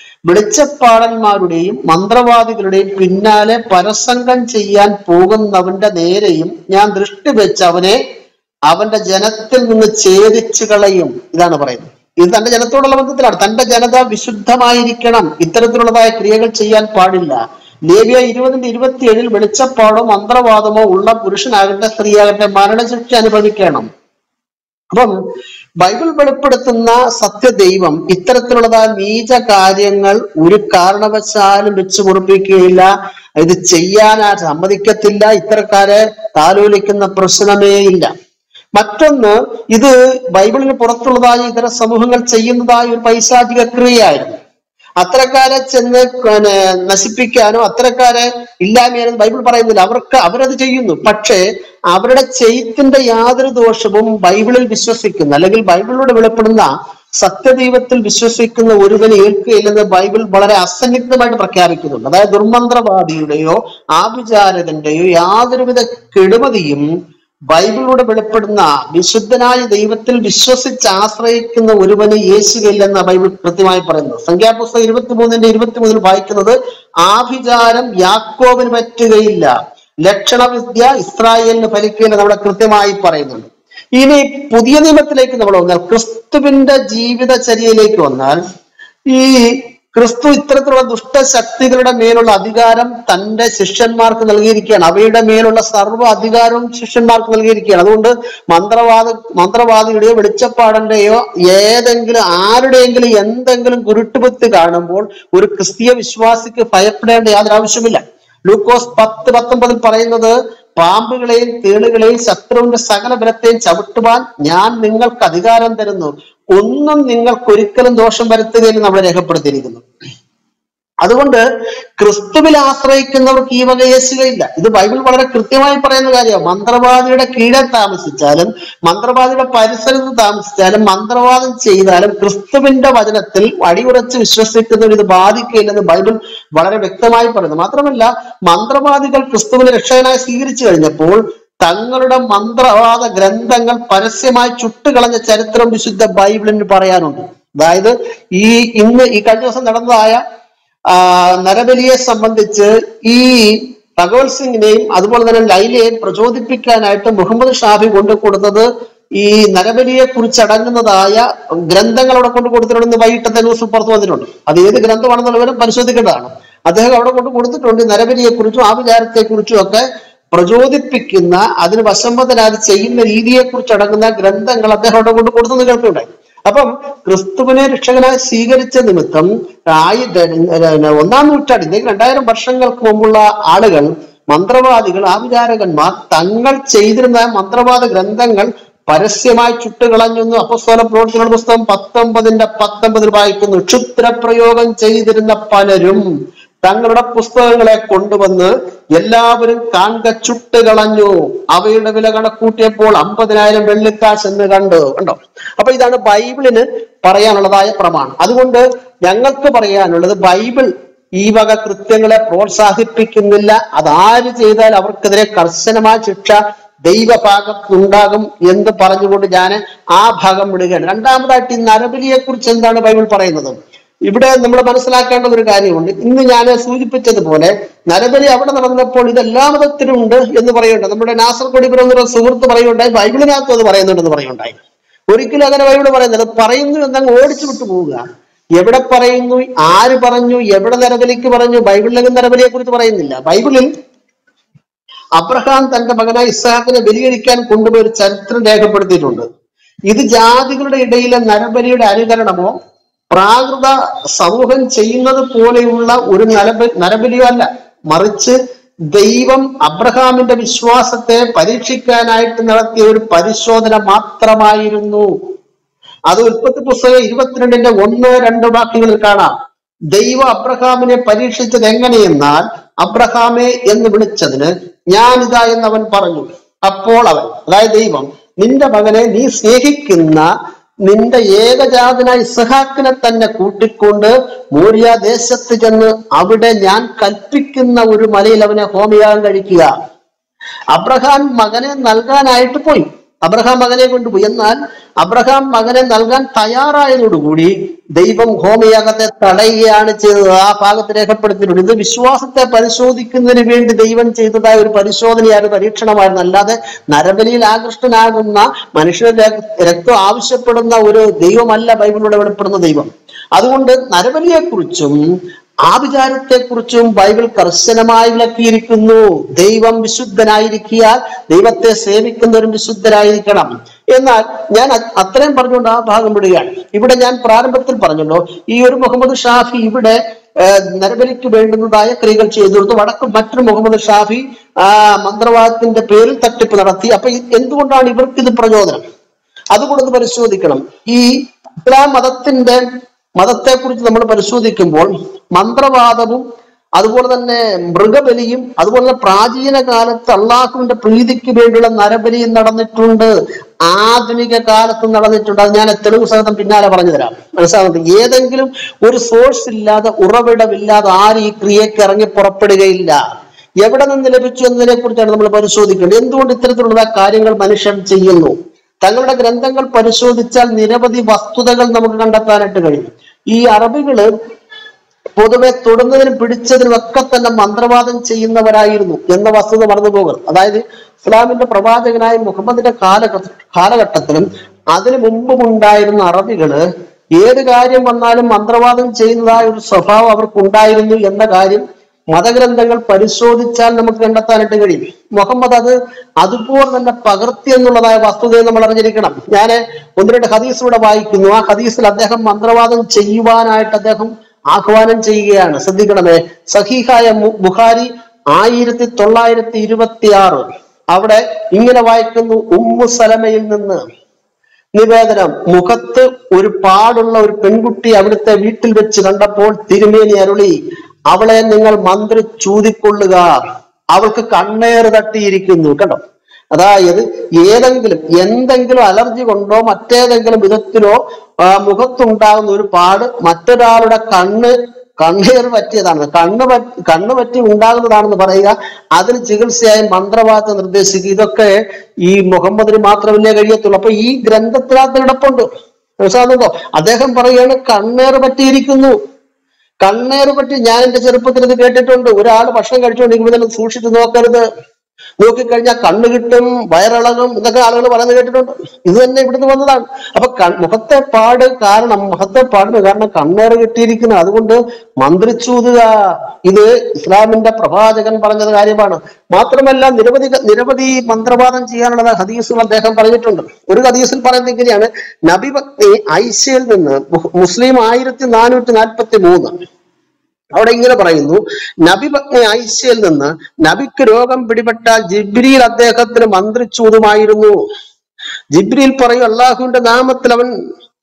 വെളിച്ചപ്പാടന്മാരുടെയും മന്ത്രവാദികളുടെയും പിന്നാലെ പരസംഗം ചെയ്യാൻ പോകുന്നവന്റെ നേരെയും ഞാൻ ദൃഷ്ടി വെച്ച് അവനെ അവന്റെ ജനത്തിൽ നിന്ന് ഛേദിച്ചു കളയും ഇതാണ് പറയുന്നത് ഇത് തന്റെ ജനത്തോടുള്ള ബന്ധത്തിലാണ് തന്റെ ജനത വിശുദ്ധമായിരിക്കണം ഇത്തരത്തിലുള്ളതായ ക്രിയകൾ ചെയ്യാൻ പാടില്ല ലേവ്യ ഇരുപതിന്റെ ഇരുപത്തിയേഴിൽ വെളിച്ചപ്പാടോ മന്ത്രവാദമോ ഉള്ള പുരുഷനാകട്ടെ സ്ത്രീയാകട്ടെ മരണശിക്ഷ അനുഭവിക്കണം അപ്പം ബൈബിൾ വെളിപ്പെടുത്തുന്ന സത്യദൈവം ഇത്തരത്തിലുള്ളതായ നീച കാര്യങ്ങൾ ഒരു കാരണവശാലും വെച്ച് മുറിപ്പിക്കുകയില്ല ഇത് ചെയ്യാനാ സമ്മതിക്കത്തില്ല ഇത്തരക്കാരെ താലോലിക്കുന്ന പ്രശ്നമേ ഇല്ല മറ്റൊന്ന് ഇത് ബൈബിളിന് പുറത്തുള്ളതായ ഇതര സമൂഹങ്ങൾ ചെയ്യുന്നതായ ഒരു പൈശാചിക ക്രിയയായിരുന്നു അത്തരക്കാരെ ചെന്ന് പിന്നെ നശിപ്പിക്കാനോ അത്തരക്കാരെ ഇല്ലായ്മയാനും ബൈബിൾ പറയുന്നില്ല അവർക്ക് അവരത് ചെയ്യുന്നു പക്ഷേ അവരുടെ ചെയ്ത്തിന്റെ യാതൊരു ദോഷവും ബൈബിളിൽ വിശ്വസിക്കുന്ന അല്ലെങ്കിൽ ബൈബിളിലൂടെ വെളിപ്പെടുന്ന സത്യദൈവത്തിൽ വിശ്വസിക്കുന്ന ഒരുവനെ ഏൽക്കുകയില്ലെന്ന് ബൈബിൾ വളരെ അസന്നിഗ്ധമായിട്ട് പ്രഖ്യാപിക്കുന്നുണ്ട് അതായത് ദുർമന്ത്രവാദിയുടെയോ ആഭിചാരകന്റെയോ യാതൊരുവിധ കെടുമതിയും ബൈബിളിലൂടെ വെളിപ്പെടുന്ന വിശുദ്ധനായ ദൈവത്തിൽ വിശ്വസിച്ച് ആശ്രയിക്കുന്ന ഒരുവന് യേശുവില്ലെന്ന ബൈബിൾ കൃത്യമായി പറയുന്നത് സംഖ്യാപുസ്തകം ഇരുപത്തിമൂന്നിന്റെ ഇരുപത്തിമൂന്നിൽ വായിക്കുന്നത് ആഭിചാരം യാക്കോബിന് പറ്റുകയില്ല ലക്ഷണവിദ്യ ഇസ്രായേലിന് ഫലിക്കുകയില്ല നമ്മുടെ കൃത്യമായി പറയുന്നുണ്ട് ഇനി പുതിയ നിയമത്തിലേക്ക് നമ്മൾ വന്നാൽ ക്രിസ്തുവിന്റെ ജീവിതചര്യയിലേക്ക് വന്നാൽ ഈ ക്രിസ്തു ഇത്തരത്തിലുള്ള ദുഷ്ടശക്തികളുടെ മേലുള്ള അധികാരം തന്റെ ശിഷ്യന്മാർക്ക് നൽകിയിരിക്കുകയാണ് അവയുടെ മേലുള്ള സർവ്വ അധികാരവും ശിഷ്യന്മാർക്ക് നൽകിയിരിക്കുകയാണ് അതുകൊണ്ട് മന്ത്രവാദ മന്ത്രവാദിയുടെയോ വെളിച്ചപ്പാടന്റെയോ ഏതെങ്കിലും ആരുടെയെങ്കിലും എന്തെങ്കിലും കുരുട്ടുപുത്തി കാണുമ്പോൾ ഒരു ക്രിസ്തീയ വിശ്വാസിക്ക് ഭയപ്പെടേണ്ട യാതൊരു ആവശ്യമില്ല ലൂക്കോസ് പത്ത് പത്തൊമ്പതിൽ പറയുന്നത് പാമ്പുകളെയും തേളുകളെയും ശത്രുവിന്റെ സകല ബലത്തെയും ചവിട്ടുവാൻ ഞാൻ നിങ്ങൾക്ക് അധികാരം തരുന്നു ഒന്നും നിങ്ങൾക്ക് ഒരിക്കലും ദോഷം വരുത്തുകയില്ല നമ്മൾ രേഖപ്പെടുത്തിയിരിക്കുന്നു അതുകൊണ്ട് ക്രിസ്തുവിൽ ആശ്രയിക്കുന്നവർക്ക് ഈ വക യേശുകയില്ല ഇത് ബൈബിൾ വളരെ കൃത്യമായി പറയുന്ന കാര്യമാണ് മന്ത്രവാദിയുടെ കീഴെ താമസിച്ചാലും മന്ത്രവാദിയുടെ പരിസരത്ത് താമസിച്ചാലും മന്ത്രവാദം ചെയ്താലും ക്രിസ്തുവിന്റെ വചനത്തിൽ അടിയുറച്ച് വിശ്വസിക്കുന്നവർ ഇത് ബാധിക്കില്ലെന്ന് ബൈബിൾ വളരെ വ്യക്തമായി പറയുന്നു മാത്രമല്ല മന്ത്രവാദികൾ ക്രിസ്തുവിനെ രക്ഷകനായി സ്വീകരിച്ചു കഴിഞ്ഞപ്പോൾ തങ്ങളുടെ മന്ത്രവാദ ഗ്രന്ഥങ്ങൾ പരസ്യമായി ചുട്ടുകളഞ്ഞ ചരിത്രം വിശുദ്ധ ബൈബിളിന് പറയാനുണ്ട് അതായത് ഈ ഇന്ന് ഈ കഴിഞ്ഞ ദിവസം നടന്നതായ ആ, നരബലിയെ സംബന്ധിച്ച് ഈ ഭഗവത് സിംഗിനെയും അതുപോലെ തന്നെ ലൈലയെയും പ്രചോദിപ്പിക്കാനായിട്ട് മുഹമ്മദ് ഷാഫി കൊണ്ടു കൊടുത്തത് ഈ നരബലിയെ കുറിച്ച് അടങ്ങുന്നതായ ഗ്രന്ഥങ്ങൾ അവിടെ കൊണ്ട് കൊടുത്തിട്ടുണ്ടെന്ന് വൈകിട്ടത്തെ ന്യൂസ് പുറത്തു വന്നിട്ടുണ്ട് അത് ഏത് ഗ്രന്ഥമാണെന്നുള്ളവരും പരിശോധിക്കേണ്ടതാണ് അദ്ദേഹം അവിടെ കൊണ്ട് കൊടുത്തിട്ടുണ്ട് ഈ നരബലിയെ കുറിച്ചും ആ വിചാരത്തെ കുറിച്ചും ഒക്കെ പ്രചോദിപ്പിക്കുന്ന അതിന് വശംവദനാത് ചെയ്യുന്ന രീതിയെ കുറിച്ച് അടങ്ങുന്ന ഗ്രന്ഥങ്ങൾ അദ്ദേഹം അവിടെ കൊണ്ട് കൊടുത്തെന്ന് കേൾക്കുന്നുണ്ടായി അപ്പം ക്രിസ്തുവിനെ രക്ഷകനായി സ്വീകരിച്ച നിമിത്തം ആയി ഒന്നാം നൂറ്റാണ്ടിലേക്ക് രണ്ടായിരം വർഷങ്ങൾക്ക് മുമ്പുള്ള ആളുകൾ മന്ത്രവാദികൾ ആവിചാരകന്മാർ തങ്ങൾ ചെയ്തിരുന്ന മന്ത്രവാദ ഗ്രന്ഥങ്ങൾ പരസ്യമായി ചുട്ടുകളഞ്ഞെന്ന് അപ്പസ്തോല പ്രവർത്തന പുസ്തകം പത്തൊമ്പതിന്റെ പത്തൊമ്പതിൽ വായിക്കുന്നു ക്ഷുദ്രപ്രയോഗം ചെയ്തിരുന്ന പലരും തങ്ങളുടെ പുസ്തകങ്ങളെ കൊണ്ടുവന്ന് എല്ലാവരും കാൺക ചുട്ട് കളഞ്ഞു അവയുടെ വില കണക്കൂട്ടിയപ്പോൾ അമ്പതിനായിരം വെള്ളിക്കാശ് എന്ന് കണ്ടു കണ്ടോ അപ്പൊ ഇതാണ് ബൈബിളിന് പറയാനുള്ളതായ പ്രമാണം അതുകൊണ്ട് ഞങ്ങൾക്ക് പറയാനുള്ളത് ബൈബിൾ ഈ വക കൃത്യങ്ങളെ പ്രോത്സാഹിപ്പിക്കുന്നില്ല അതാര് ചെയ്താൽ അവർക്കെതിരെ കർശനമായ ശിക്ഷ ദൈവഭാഗത്തുണ്ടാകും എന്ന് പറഞ്ഞുകൊണ്ട് ഞാൻ ആ ഭാഗം വിടുകയാണ് രണ്ടാമതായിട്ട് ഈ നരബലിയെ കുറിച്ച് എന്താണ് ബൈബിൾ പറയുന്നത് ഇവിടെ നമ്മൾ മനസ്സിലാക്കേണ്ട ഒരു കാര്യമുണ്ട് ഇന്ന് ഞാൻ സൂചിപ്പിച്ചതുപോലെ നരബലി അവിടെ നടന്നപ്പോൾ ഇത് എല്ലാ മതത്തിലും ഉണ്ട് എന്ന് പറയുന്നുണ്ട് നമ്മുടെ നാസർ കൊടിപുരം എന്നൊരു സുഹൃത്ത് പറയുണ്ടായി ബൈബിളിനകത്തും അത് പറയുന്നുണ്ടെന്ന് പറയുണ്ടായി ഒരിക്കലും അങ്ങനെ ബൈബിൾ പറയുന്നില്ല അത് പറയുന്നു എന്നങ്ങ് ഓടിച്ചു വിട്ടു പോവുക എവിടെ പറയുന്നു ആര് പറഞ്ഞു എവിടെ നരബലിക്ക് പറഞ്ഞു ബൈബിളിലും നരബലിയെ കുറിച്ച് പറയുന്നില്ല ബൈബിളിൽ അബ്രഹാം തന്റെ മകനായ ഇസ്ഹാക്കിനെ ബലികഴിക്കാൻ കൊണ്ടുപോയി ഒരു ചരിത്രം രേഖപ്പെടുത്തിയിട്ടുണ്ട് ഇത് ജാതികളുടെ ഇടയിലെ നരബലിയുടെ അനുകരണമോ പ്രാകൃത സമൂഹം ചെയ്യുന്നത് പോലെയുള്ള ഒരു നരബ നരബലിയോ അല്ല മറിച്ച് ദൈവം അബ്രഹാമിന്റെ വിശ്വാസത്തെ പരീക്ഷിക്കാനായിട്ട് നടത്തിയ ഒരു പരിശോധന മാത്രമായിരുന്നു അത് ഉൽപ്പത്തി പുസ്തകം ഇരുപത്തിരണ്ടിന്റെ ഒന്ന് രണ്ട് വാക്യങ്ങളിൽ കാണാം ദൈവം അബ്രഹാമിനെ പരീക്ഷിച്ചത് എങ്ങനെയെന്നാൽ അബ്രഹാമെ എന്ന് വിളിച്ചതിന് ഞാനിതാ എന്ന് അവൻ പറഞ്ഞു അപ്പോൾ അവൻ അതായത് ദൈവം നിന്റെ മകനെ നീ സ്നേഹിക്കുന്ന നിന്റെ ഏകജാതനായ ഇസഹാക്കിനെ തന്നെ കൂട്ടിക്കൊണ്ട് മോരിയ ദേശത്ത് ചെന്ന് അവിടെ ഞാൻ കൽപ്പിക്കുന്ന ഒരു മലയിൽ അവനെ ഹോമയാഗം കഴിക്കുക അബ്രഹാം മകനെ നൽകാനായിട്ട് പോയി അബ്രഹാം മകനെ കൊണ്ടുപോയി എന്നാൽ അബ്രഹാം മകനെ നൽകാൻ തയ്യാറായതോടുകൂടി ദൈവം ഹോമയാഗത്തെ തടയുകയാണ് ചെയ്തത് ആ ഭാഗത്ത് രേഖപ്പെടുത്തിയിട്ടുണ്ട് ഇത് വിശ്വാസത്തെ പരിശോധിക്കുന്നതിന് വേണ്ടി ദൈവം ചെയ്തതായ ഒരു പരിശോധനയായിരുന്നു പരീക്ഷണമായിരുന്നു അല്ലാതെ നരബലിയിൽ ആകൃഷ്ടനാകുന്ന മനുഷ്യരുടെ രക്ത- രക്തം ആവശ്യപ്പെടുന്ന ഒരു ദൈവമല്ല ബൈബിളിലൂടെ വെളിപ്പെടുന്ന ദൈവം അതുകൊണ്ട് നരബലിയെക്കുറിച്ചും ആഭിചാരത്തെക്കുറിച്ചും ബൈബിൾ കർശനമായി വിളക്കിയിരിക്കുന്നു ദൈവം വിശുദ്ധനായിരിക്കിയാൽ ദൈവത്തെ സേവിക്കുന്നവരും വിശുദ്ധരായിരിക്കണം എന്നാൽ ഞാൻ അ- അത്രയും പറഞ്ഞുകൊണ്ട് ആ ഭാഗം വിടുകയാണ് ഇവിടെ ഞാൻ പ്രാരംഭത്തിൽ പറഞ്ഞല്ലോ ഈ ഒരു മുഹമ്മദ് ഷാഫി ഇവിടെ ഏഹ്, നരബലിക്ക് വേണ്ടുന്നതായ ക്രിയകൾ ചെയ്തു കൊടുത്തു വടക്ക് മറ്റൊരു മുഹമ്മദ് ഷാഫി ആ മന്ത്രവാദത്തിന്റെ പേരിൽ തട്ടിപ്പ് നടത്തി അപ്പൊ ഇത് എന്തുകൊണ്ടാണ് ഇവർക്ക് ഇത് പ്രചോദനം അതുകൊണ്ടൊന്ന് പരിശോധിക്കണം ഈ ഇസ്ലാം മതത്തിന്റെ മതത്തെക്കുറിച്ച് നമ്മൾ പരിശോധിക്കുമ്പോൾ മന്ത്രവാദവും അതുപോലെ തന്നെ മൃഗബലിയും അതുപോലെ തന്നെ പ്രാചീന കാലത്ത് അള്ളാഹുവിന്റെ പ്രീതിക്ക് വേണ്ടിയുള്ള നരബലിയും നടന്നിട്ടുണ്ട് ആധുനിക കാലത്ത് നടന്നിട്ടുണ്ട് അത് ഞാൻ തെളിവ് സഹിതം പിന്നാലെ പറഞ്ഞു തരാം മനസ്സിലാകുന്നത് ഏതെങ്കിലും ഒരു സോഴ്സ് ഇല്ലാതെ ഉറവിടമില്ലാതെ ആരും ഈ ക്രിയക്ക് ഇറങ്ങി പുറപ്പെടുകയില്ല എവിടെ നിന്ന് ലഭിച്ചു എന്നതിനെ കുറിച്ചാണ് നമ്മൾ പരിശോധിക്കേണ്ടത് എന്തുകൊണ്ട് ഇത്തരത്തിലുള്ള കാര്യങ്ങൾ മനുഷ്യൻ ചെയ്യുന്നു തങ്ങളുടെ ഗ്രന്ഥങ്ങൾ പരിശോധിച്ചാൽ നിരവധി വസ്തുതകൾ നമുക്ക് കണ്ടെത്താനായിട്ട് കഴിയും ഈ അറബികള് പൊതുവെ തൊടുന്നതിനും പിടിച്ചതിനും ഒക്കെ തന്നെ മന്ത്രവാദം ചെയ്യുന്നവരായിരുന്നു എന്ന വസ്തുത മറന്നു പോകരുത് അതായത് ഇസ്ലാമിന്റെ പ്രവാചകനായ മുഹമ്മദിന്റെ കാലഘട്ട കാലഘട്ടത്തിലും അതിനു മുമ്പും ഉണ്ടായിരുന്ന അറബികള് ഏത് കാര്യം വന്നാലും മന്ത്രവാദം ചെയ്യുന്നതായ ഒരു സ്വഭാവം അവർക്കുണ്ടായിരുന്നു എന്ന കാര്യം മതഗ്രന്ഥങ്ങൾ പരിശോധിച്ചാൽ നമുക്ക് കണ്ടെത്താനായിട്ട് കഴിയും മുഹമ്മദ് അത് അതുപോലെ തന്നെ പകർത്തി എന്നുള്ളതായ വസ്തുതയെ നമ്മൾ അറിഞ്ഞിരിക്കണം ഞാൻ ഒന്ന് രണ്ട് ഹദീസിലൂടെ വായിക്കുന്നു ആ ഹദീസിൽ അദ്ദേഹം മന്ത്രവാദം ചെയ്യുവാനായിട്ട് അദ്ദേഹം ആഹ്വാനം ചെയ്യുകയാണ് ശ്രദ്ധിക്കണമേ സഹീഹായ മു- ബുഖാരി ആയിരത്തി തൊള്ളായിരത്തി ഇരുപത്തി ആറ് അവിടെ ഇങ്ങനെ വായിക്കുന്നു ഉമ്മു സലമയിൽ നിന്ന് നിവേദനം മുഖത്ത് ഒരു പാടുള്ള ഒരു പെൺകുട്ടി അവിടുത്തെ വീട്ടിൽ വെച്ച് കണ്ടപ്പോൾ തിരുമേനി അരുളി അവളെ നിങ്ങൾ മന്ത്രി ചൂതിക്കൊള്ളുക അവൾക്ക് കണ്ണേറ് തട്ടിയിരിക്കുന്നു കണ്ടോ അതായത് ഏതെങ്കിലും എന്തെങ്കിലും അലർജി കൊണ്ടോ മറ്റേതെങ്കിലും വിധത്തിലോ ആ, മുഖത്തുണ്ടാകുന്ന ഒരു പാട് മറ്റൊരാളുടെ കണ്ണ് കണ്ണേർ പറ്റിയതാണ് കണ്ണ് പറ്റി കണ്ണ് പറ്റി ഉണ്ടാകുന്നതാണെന്ന് പറയുക അതിന് ചികിത്സയായി മന്ത്രവാദത്തെ നിർദ്ദേശിക്കുക ഇതൊക്കെ ഈ മുഹമ്മദിന് മാത്രമല്ലേ കഴിയത്തുള്ളൂ അപ്പൊ ഈ ഗ്രന്ഥത്തിനകത്ത് കിടപ്പുണ്ട് മനസ്സിലാകുന്നുണ്ടോ അദ്ദേഹം പറയുകയാണ് കണ്ണേറ് പറ്റിയിരിക്കുന്നു കണ്ണേറ് പറ്റി ഞാൻ എന്റെ ചെറുപ്പത്തിൽ ഇത് കേട്ടിട്ടുണ്ട് ഒരാൾ ഭക്ഷണം കഴിച്ചുകൊണ്ടിരിക്കുമ്പോൾ തന്നെ സൂക്ഷിച്ചു നോക്കരുത് നോക്കിക്കഴിഞ്ഞാൽ കണ്ണ് കിട്ടും വയറിളകും ഇതൊക്കെ ആളുകൾ പറയുന്നത് കേട്ടിട്ടുണ്ട് ഇത് തന്നെ ഇവിടുന്ന് വന്നതാണ് അപ്പൊ ക- മുഖത്തെ പാട് കാരണം മുഖത്തെ പാടിന് കാരണം കണ്ണേറ് കിട്ടിയിരിക്കുന്നു അതുകൊണ്ട് മന്ത്രിച്ചൂതുക ഇത് ഇസ്ലാമിന്റെ പ്രവാചകൻ പറഞ്ഞത് കാര്യമാണ് മാത്രമല്ല നിരവധി നിരവധി മന്ത്രവാദം ചെയ്യാനുള്ള ഹദീസുകൾ അദ്ദേഹം പറഞ്ഞിട്ടുണ്ട് ഒരു ഹദീസിൽ പറയുന്നത് ഇങ്ങനെയാണ് നബി പത്നി ഐശയിൽ നിന്ന് മു- മുസ്ലിം ആയിരത്തി നാനൂറ്റി നാൽപ്പത്തി മൂന്ന് അവിടെ ഇങ്ങനെ പറയുന്നു നബി പത്നി ഐശ്യയിൽ നിന്ന് നബിക്ക് രോഗം പിടിപെട്ടാൽ ജിബ്രീൽ അദ്ദേഹത്തിന് മന്ത്രിച്ചൂതുമായിരുന്നു ജിബ്രീൽ പറയും അള്ളാഹുവിന്റെ നാമത്തിൽ അവൻ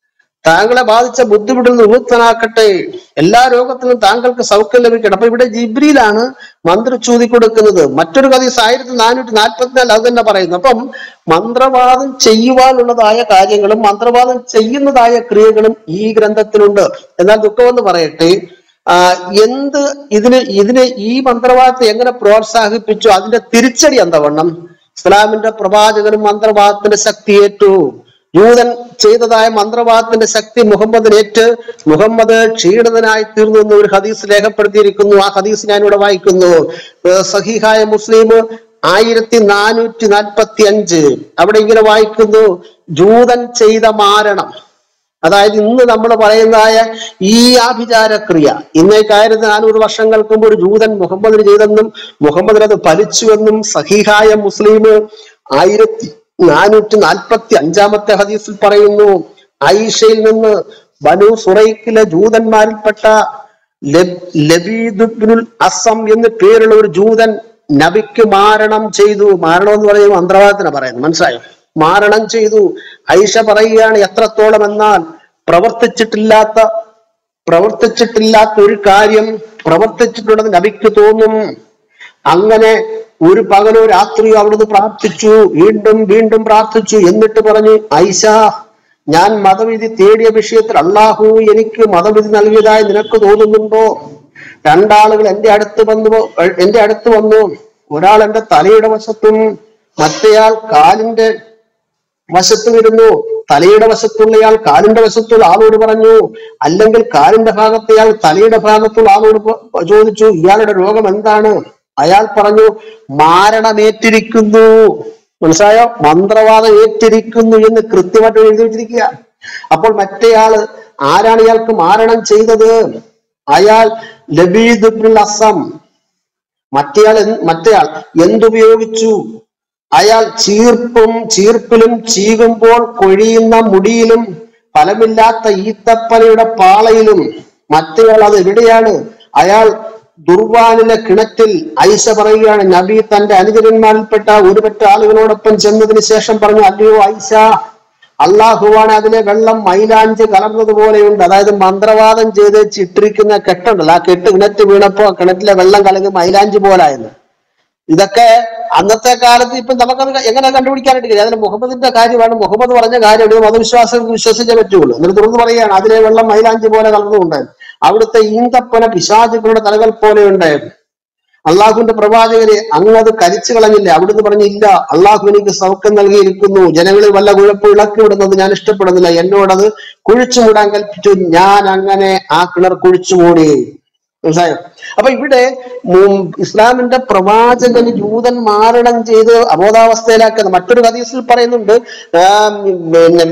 താങ്കളെ ബാധിച്ച ബുദ്ധിമുട്ടിൽ നിന്ന് വിമുക്തനാക്കട്ടെ എല്ലാ രോഗത്തിനും താങ്കൾക്ക് സൗഖ്യം ലഭിക്കട്ടെ അപ്പൊ ഇവിടെ ജിബ്രിയിലാണ് മന്ത്രി ചൂതി കൊടുക്കുന്നത് മറ്റൊരു ഹദീസ് ആയിരത്തി നാനൂറ്റി നാൽപ്പത്തിനാല് അത് തന്നെ പറയുന്നു അപ്പം മന്ത്രവാദം ചെയ്യുവാനുള്ളതായ കാര്യങ്ങളും മന്ത്രവാദം ചെയ്യുന്നതായ ക്രിയകളും ഈ ഗ്രന്ഥത്തിലുണ്ട് എന്നാൽ ദുഃഖമെന്ന് പറയട്ടെ ആ, എന്ത് ഇതിന് ഇതിനെ ഈ മന്ത്രവാദത്തെ എങ്ങനെ പ്രോത്സാഹിപ്പിച്ചു അതിന്റെ തിരിച്ചടി എന്തവണ്ണം ഇസ്ലാമിന്റെ പ്രവാചകനും മന്ത്രവാദത്തിന്റെ ശക്തി ഏറ്റു യൂതൻ ചെയ്തതായ മന്ത്രവാദത്തിന്റെ ശക്തി മുഹമ്മദിനേറ്റ് മുഹമ്മദ് ക്ഷീണിതനായി തീർന്നു എന്ന് ഒരു ഹദീസ് രേഖപ്പെടുത്തിയിരിക്കുന്നു ആ ഹദീസ് ഞാനിവിടെ വായിക്കുന്നു ഏർ സഹീഹായ മുസ്ലിം ആയിരത്തി നാനൂറ്റി നാൽപ്പത്തി അഞ്ച് അവിടെ ഇങ്ങനെ വായിക്കുന്നു ജൂതൻ ചെയ്ത മാരണം അതായത് ഇന്ന് നമ്മൾ പറയുന്നതായ ഈ ആഭിചാരക്രിയ ഇന്നേക്ക് ആയിരത്തി നാനൂറ് വർഷങ്ങൾക്ക് മുമ്പ് ഒരു ജൂതൻ മുഹമ്മദിന് ചെയ്തെന്നും മുഹമ്മദിന് അത് ഫലിച്ചുവെന്നും സഹീഹായ മുസ്ലിം ആയിരത്തി നാനൂറ്റി നാൽപ്പത്തി അഞ്ചാമത്തെ ഹദീസിൽ പറയുന്നു ആയിഷയിൽ നിന്ന് ബനു സുറൈക്കിലെ ജൂതന്മാരിൽപ്പെട്ട ലബ്- ലബീദുബ്നുൽ അസം എന്ന് പേരുള്ള ഒരു ജൂതൻ നബിക്ക് മാരണം ചെയ്തു മാരണം എന്ന് പറയുമ്പോൾ മന്ത്രവാദത്തിനാ പറയുന്നത് മനസ്സിലായോ മാരണം ചെയ്തു ഐഷ പറയുകയാണ് എത്രത്തോളം എന്നാൽ പ്രവർത്തിച്ചിട്ടില്ലാത്ത പ്രവർത്തിച്ചിട്ടില്ലാത്ത ഒരു കാര്യം പ്രവർത്തിച്ചിട്ടുണ്ടെന്ന് നബിക്ക് തോന്നും അങ്ങനെ ഒരു പകലോ രാത്രിയോ അവിടുന്ന് പ്രാർത്ഥിച്ചു വീണ്ടും വീണ്ടും പ്രാർത്ഥിച്ചു എന്നിട്ട് പറഞ്ഞു ഐഷ ഞാൻ മതവിധി തേടിയ വിഷയത്തിൽ അള്ളാഹു എനിക്ക് മതവിധി നൽകിയതായി നിനക്ക് തോന്നുന്നുണ്ടോ രണ്ടാളുകൾ എന്റെ അടുത്ത് വന്നു എന്റെ അടുത്ത് വന്നു ഒരാൾ എന്റെ തലയുടെ വശത്തും മറ്റേയാൾ കാലിന്റെ വശത്തും ഇരുന്നു തലയുടെ വശത്തുള്ളയാൾ കാലിന്റെ വശത്തുള്ള ആളോട് പറഞ്ഞു അല്ലെങ്കിൽ കാലിന്റെ ഭാഗത്തെയാൾ തലയുടെ ഭാഗത്തുള്ള ആളോട് പ- ചോദിച്ചു ഇയാളുടെ രോഗം എന്താണ് അയാൾ പറഞ്ഞു മാരണമേറ്റിരിക്കുന്നു മനസ്സിലായോ മന്ത്രവാദം ഏറ്റിരിക്കുന്നു എന്ന് കൃത്യമായിട്ട് എഴുതി വെച്ചിരിക്കുക അപ്പോൾ മറ്റേയാള് ആരാണ് ഇയാൾക്ക് മാരണം ചെയ്തത് അയാൾ ലബീദുൽ അസം മറ്റേയാൾ എന്ത്- മറ്റേയാൾ എന്തുപയോഗിച്ചു അയാൾ ചീർപ്പും ചീർപ്പിലും ചീകുമ്പോൾ കൊഴിയുന്ന മുടിയിലും ഫലമില്ലാത്ത ഈത്തപ്പനയുടെ പാളയിലും മറ്റേയാൾ അത് എവിടെയാണ് അയാൾ ദുർവാനിലെ കിണറ്റിൽ ഐഷ പറയുകയാണ് നബി തന്റെ അനുചരന്മാരിൽപ്പെട്ട ഒരുപറ്റ ആളുകളോടൊപ്പം ചെന്നതിന് ശേഷം പറഞ്ഞു അല്ലയോ ഐഷ അള്ളാഹുവാണ് അതിലെ വെള്ളം മൈലാഞ്ച് കലർന്നതുപോലെയുണ്ട് അതായത് മന്ത്രവാദം ചെയ്ത് ചിട്ടിരിക്കുന്ന കെട്ടുണ്ടല്ലോ ആ കെട്ട് കിണറ്റ് വീണപ്പോ ആ കിണറ്റിലെ വെള്ളം കലങ്ങി മൈലാഞ്ച് പോലായിരുന്നു ഇതൊക്കെ അന്നത്തെ കാലത്ത് ഇപ്പൊ നമുക്കത് എങ്ങനെ കണ്ടുപിടിക്കാനായിട്ട് കഴിയും അതിന് മുഹമ്മദിന്റെ കാര്യമാണ് മുഹമ്മദ് പറഞ്ഞ കാര്യം ഇത് മതവിശ്വാസം വിശ്വസിച്ചേ പറ്റുള്ളൂ എന്നിട്ട് തുറന്ന് പറയുകയാണ് അതിലെ വെള്ളം മൈലാഞ്ചി പോലെ കലർന്നുണ്ടായിരുന്നു അവിടുത്തെ ഈന്തപ്പന പിശാചുക്കളുടെ തലകൾ പോലെ ഉണ്ടായിരുന്നു അള്ളാഹുവിന്റെ പ്രവാചകരെ അങ്ങ് അത് കരിച്ചു കളഞ്ഞില്ല അവിടുന്ന് പറഞ്ഞില്ല അള്ളാഹു എനിക്ക് സൗഖ്യം നൽകിയിരിക്കുന്നു ജനങ്ങളിൽ വല്ല കുഴപ്പം ഇളക്കി വിടുന്നത് ഞാൻ ഇഷ്ടപ്പെടുന്നില്ല എന്നോടത് കുഴിച്ചു മൂടാൻ കൽപ്പിച്ചു ഞാൻ അങ്ങനെ ആ കിണർ കുഴിച്ചു മൂടി മനസ്സിലായോ അപ്പൊ ഇവിടെ മും- ഇസ്ലാമിന്റെ പ്രവാചകന് ജൂതൻ മാരണം ചെയ്ത് അബോധാവസ്ഥയിലാക്കുന്ന മറ്റൊരു ഹദീസിൽ പറയുന്നുണ്ട് ആ, പിന്നെ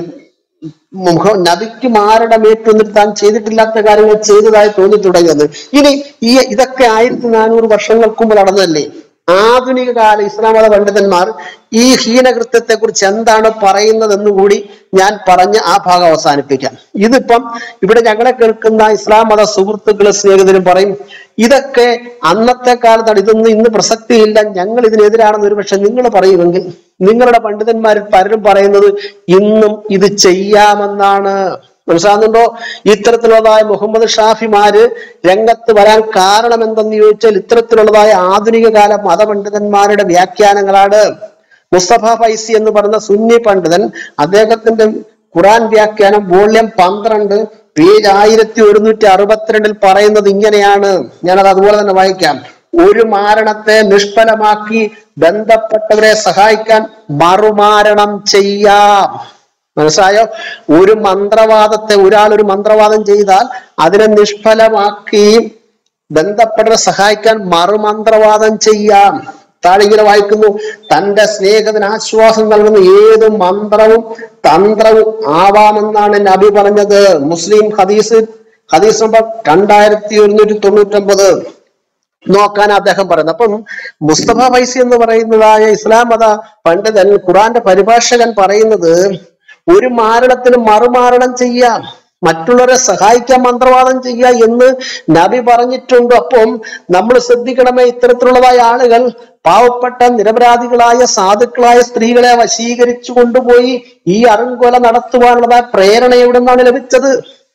മുഖ നബിക്ക് മാരണമേറ്റു എന്നിട്ട് താൻ ചെയ്തിട്ടില്ലാത്ത കാര്യങ്ങൾ ചെയ്തതായി തോന്നി തുടങ്ങിയത് ഇനി ഈ ഇതൊക്കെ ആയിരത്തി നാനൂറ് വർഷങ്ങൾക്ക് മുമ്പ് നടന്നതല്ലേ ആധുനിക കാല ഇസ്ലാം മത പണ്ഡിതന്മാർ ഈ ഹീനകൃത്യത്തെ കുറിച്ച് എന്താണ് പറയുന്നതെന്ന് കൂടി ഞാൻ പറഞ്ഞ് ആ ഭാഗം അവസാനിപ്പിക്കാം ഇതിപ്പം ഇവിടെ ഞങ്ങളെ കേൾക്കുന്ന ഇസ്ലാം മത സുഹൃത്തുക്കളും സ്നേഹിതരും പറയും ഇതൊക്കെ അന്നത്തെ കാലത്താണ് ഇതൊന്നും ഇന്ന് പ്രസക്തിയില്ല ഞങ്ങൾ ഇതിനെതിരാണെന്ന് ഒരുപക്ഷെ നിങ്ങൾ പറയുമെങ്കിൽ നിങ്ങളുടെ പണ്ഡിതന്മാരിൽ പലരും പറയുന്നത് ഇന്നും ഇത് ചെയ്യാമെന്നാണ് മനസ്സിലാകുന്നുണ്ടോ ഇത്തരത്തിലുള്ളതായ മുഹമ്മദ് ഷാഫിമാര് രംഗത്ത് വരാൻ കാരണം എന്തെന്ന് ചോദിച്ചാൽ ഇത്തരത്തിലുള്ളതായ ആധുനിക കാല മതപണ്ഡിതന്മാരുടെ വ്യാഖ്യാനങ്ങളാണ് മുസ്തഫ ഫൈസി എന്ന് പറയുന്ന സുന്നി പണ്ഡിതൻ അദ്ദേഹത്തിന്റെ ഖുറാൻ വ്യാഖ്യാനം വോള്യം പന്ത്രണ്ട് പേജ് ആയിരത്തി ഒരുന്നൂറ്റി അറുപത്തിരണ്ടിൽ പറയുന്നത് ഇങ്ങനെയാണ് ഞാനത് അതുപോലെ തന്നെ വായിക്കാം ഒരു മാരണത്തെ നിഷ്ഫലമാക്കി ബന്ധപ്പെട്ടവരെ സഹായിക്കാൻ മറുമാരണം ചെയ്യാം മനസ്സിലായോ ഒരു മന്ത്രവാദത്തെ ഒരാൾ ഒരു മന്ത്രവാദം ചെയ്താൽ അതിനെ നിഷ്ഫലമാക്കി ബന്ധപ്പെട്ടവരെ സഹായിക്കാൻ മറുമന്ത്രവാദം ചെയ്യാം താഴെ ഇങ്ങനെ വായിക്കുന്നു തന്റെ സ്നേഹത്തിന് ആശ്വാസം നൽകുന്ന ഏത് മന്ത്രവും തന്ത്രവും ആവാമെന്നാണ് നബി പറഞ്ഞത് മുസ്ലിം ഹദീസ് ഹദീസ് നമ്പർ രണ്ടായിരത്തി ഒരുന്നൂറ്റി തൊണ്ണൂറ്റൊമ്പത് നോക്കാൻ അദ്ദേഹം പറയുന്നത് അപ്പം മുസ്തഫ ഫൈസി എന്ന് പറയുന്നതായ ഇസ്ലാം മത പണ്ഡിതൻ ഖുറാന്റെ പരിഭാഷകൻ പറയുന്നത് ഒരു മാരണത്തിന് മറുമാരണം ചെയ്യാം മറ്റുള്ളവരെ സഹായിക്കാൻ മന്ത്രവാദം ചെയ്യുക എന്ന് നബി പറഞ്ഞിട്ടുണ്ട് അപ്പം നമ്മൾ ശ്രദ്ധിക്കണമേ ഇത്തരത്തിലുള്ളതായ ആളുകൾ പാവപ്പെട്ട നിരപരാധികളായ സാധുക്കളായ സ്ത്രീകളെ വശീകരിച്ചു കൊണ്ടുപോയി ഈ അറുങ്കൊല നടത്തുവാനുള്ളതായ പ്രേരണ എവിടെ നിന്നാണ് ലഭിച്ചത്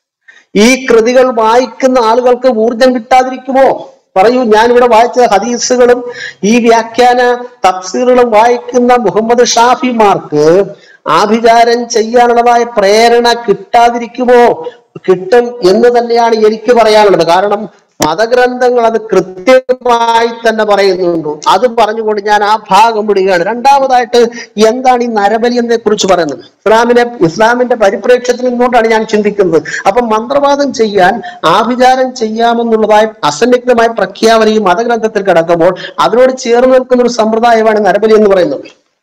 ഈ കൃതികൾ വായിക്കുന്ന ആളുകൾക്ക് ഊർജം കിട്ടാതിരിക്കുമോ പറയൂ ഞാൻ ഇവിടെ വായിച്ച ഹദീസുകളും ഈ വ്യാഖ്യാന തഫ്സീറുകളും വായിക്കുന്ന മുഹമ്മദ് ഷാഫിമാർക്ക് ആഭിചാരം ചെയ്യാനുള്ളതായ പ്രേരണ കിട്ടാതിരിക്കുമോ കിട്ടും എന്ന് തന്നെയാണ് എനിക്ക് പറയാനുള്ളത് കാരണം മതഗ്രന്ഥങ്ങൾ അത് കൃത്യമായി തന്നെ പറയുന്നുണ്ട് അത് പറഞ്ഞുകൊണ്ട് ഞാൻ ആ ഭാഗം വിടുകയാണ് രണ്ടാമതായിട്ട് എന്താണ് ഈ നരബലിയെ കുറിച്ച് പറയുന്നത് ഇസ്ലാമിനെ ഇസ്ലാമിന്റെ പരിപ്രേക്ഷ്യത്തിൽ നിന്നുകൊണ്ടാണ് ഞാൻ ചിന്തിക്കുന്നത് അപ്പം മന്ത്രവാദം ചെയ്യാൻ ആഭിചാരം ചെയ്യാമെന്നുള്ളതായ അസന്നിഗ്ധമായ പ്രഖ്യാപനം ഈ മതഗ്രന്ഥത്തിൽ കിടക്കുമ്പോൾ അതിനോട് ചേർന്ന് നിൽക്കുന്ന ഒരു സമ്പ്രദായമാണ് നരബലി എന്ന് പറയുന്നത്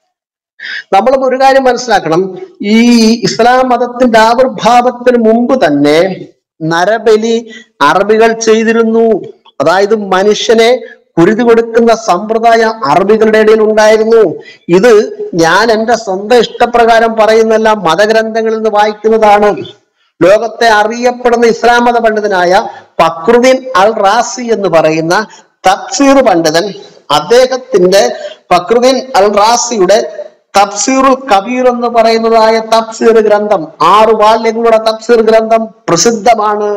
നമ്മൾ ഒരു കാര്യം മനസ്സിലാക്കണം ഈ ഇസ്ലാം മതത്തിന്റെ ആവിർഭാവത്തിന് മുമ്പ് തന്നെ നരബലി അറബികൾ ചെയ്തിരുന്നു അതായത് മനുഷ്യനെ കുരുതി കൊടുക്കുന്ന സമ്പ്രദായം അറബികളുടെ ഇടയിൽ ഉണ്ടായിരുന്നു ഇത് ഞാൻ എന്റെ സ്വന്തം ഇഷ്ടപ്രകാരം പറയുന്നല്ല മതഗ്രന്ഥങ്ങളിൽ നിന്ന് വായിക്കുന്നതാണ് ലോകത്തെ അറിയപ്പെടുന്ന ഇസ്ലാം മത പണ്ഡിതനായ ഫക്രുദ്ദീൻ അൽ റാസി എന്ന് പറയുന്ന തഫ്സീർ പണ്ഡിതൻ അദ്ദേഹത്തിന്റെ ഫക്രുദ്ദീൻ അൽ റാസിയുടെ തഫ്സീറുൽ കബീർ എന്ന് പറയുന്നതായ തഫ്സീർ ഗ്രന്ഥം ആറ് വാല്യങ്ങളുടെ തഫ്സീർ ഗ്രന്ഥം പ്രസിദ്ധമാണ്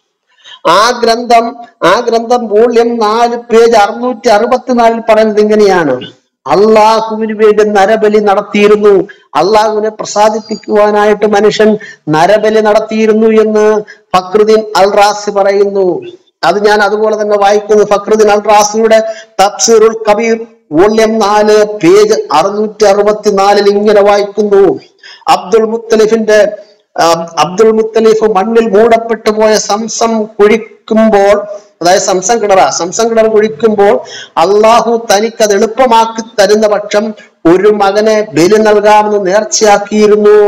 ആ ഗ്രന്ഥം ആ ഗ്രന്ഥം മൂല്യം നാല് പേജ് അറുന്നൂറ്റി അറുപത്തിനാലിൽ പറയുന്നത് ഇങ്ങനെയാണ് അള്ളാഹുവിന് വേണ്ടി നരബലി നടത്തിയിരുന്നു അള്ളാഹുവിനെ പ്രസാദിപ്പിക്കുവാനായിട്ട് മനുഷ്യൻ നരബലി നടത്തിയിരുന്നു എന്ന് ഫക്രുദ്ദീൻ അൽ റാസി പറയുന്നു അത് ഞാൻ അതുപോലെ തന്നെ വായിക്കുന്നു ഫക്രുദ്ദീൻ അൽ റാസിയുടെ തഫ്സീറുൽ കബീർ വോള്യം നാല് പേജ് അറുന്നൂറ്റി അറുപത്തിനാലിൽ ഇങ്ങനെ വായിക്കുന്നു അബ്ദുൽ മുത്തലിഫിന്റെ ആ, അബ്ദുൽ മുത്തലിഫ് മണ്ണിൽ മൂടപ്പെട്ടു പോയ സംസം കുഴിക്കുമ്പോൾ അതായത് സംസം കിണറ സംസം കിണർ കുഴിക്കുമ്പോൾ അള്ളാഹു തനിക്കത് എളുപ്പമാക്കി തരുന്ന പക്ഷം ഒരു മകനെ ബലി നൽകാമെന്ന് നേർച്ചയാക്കിയിരുന്നു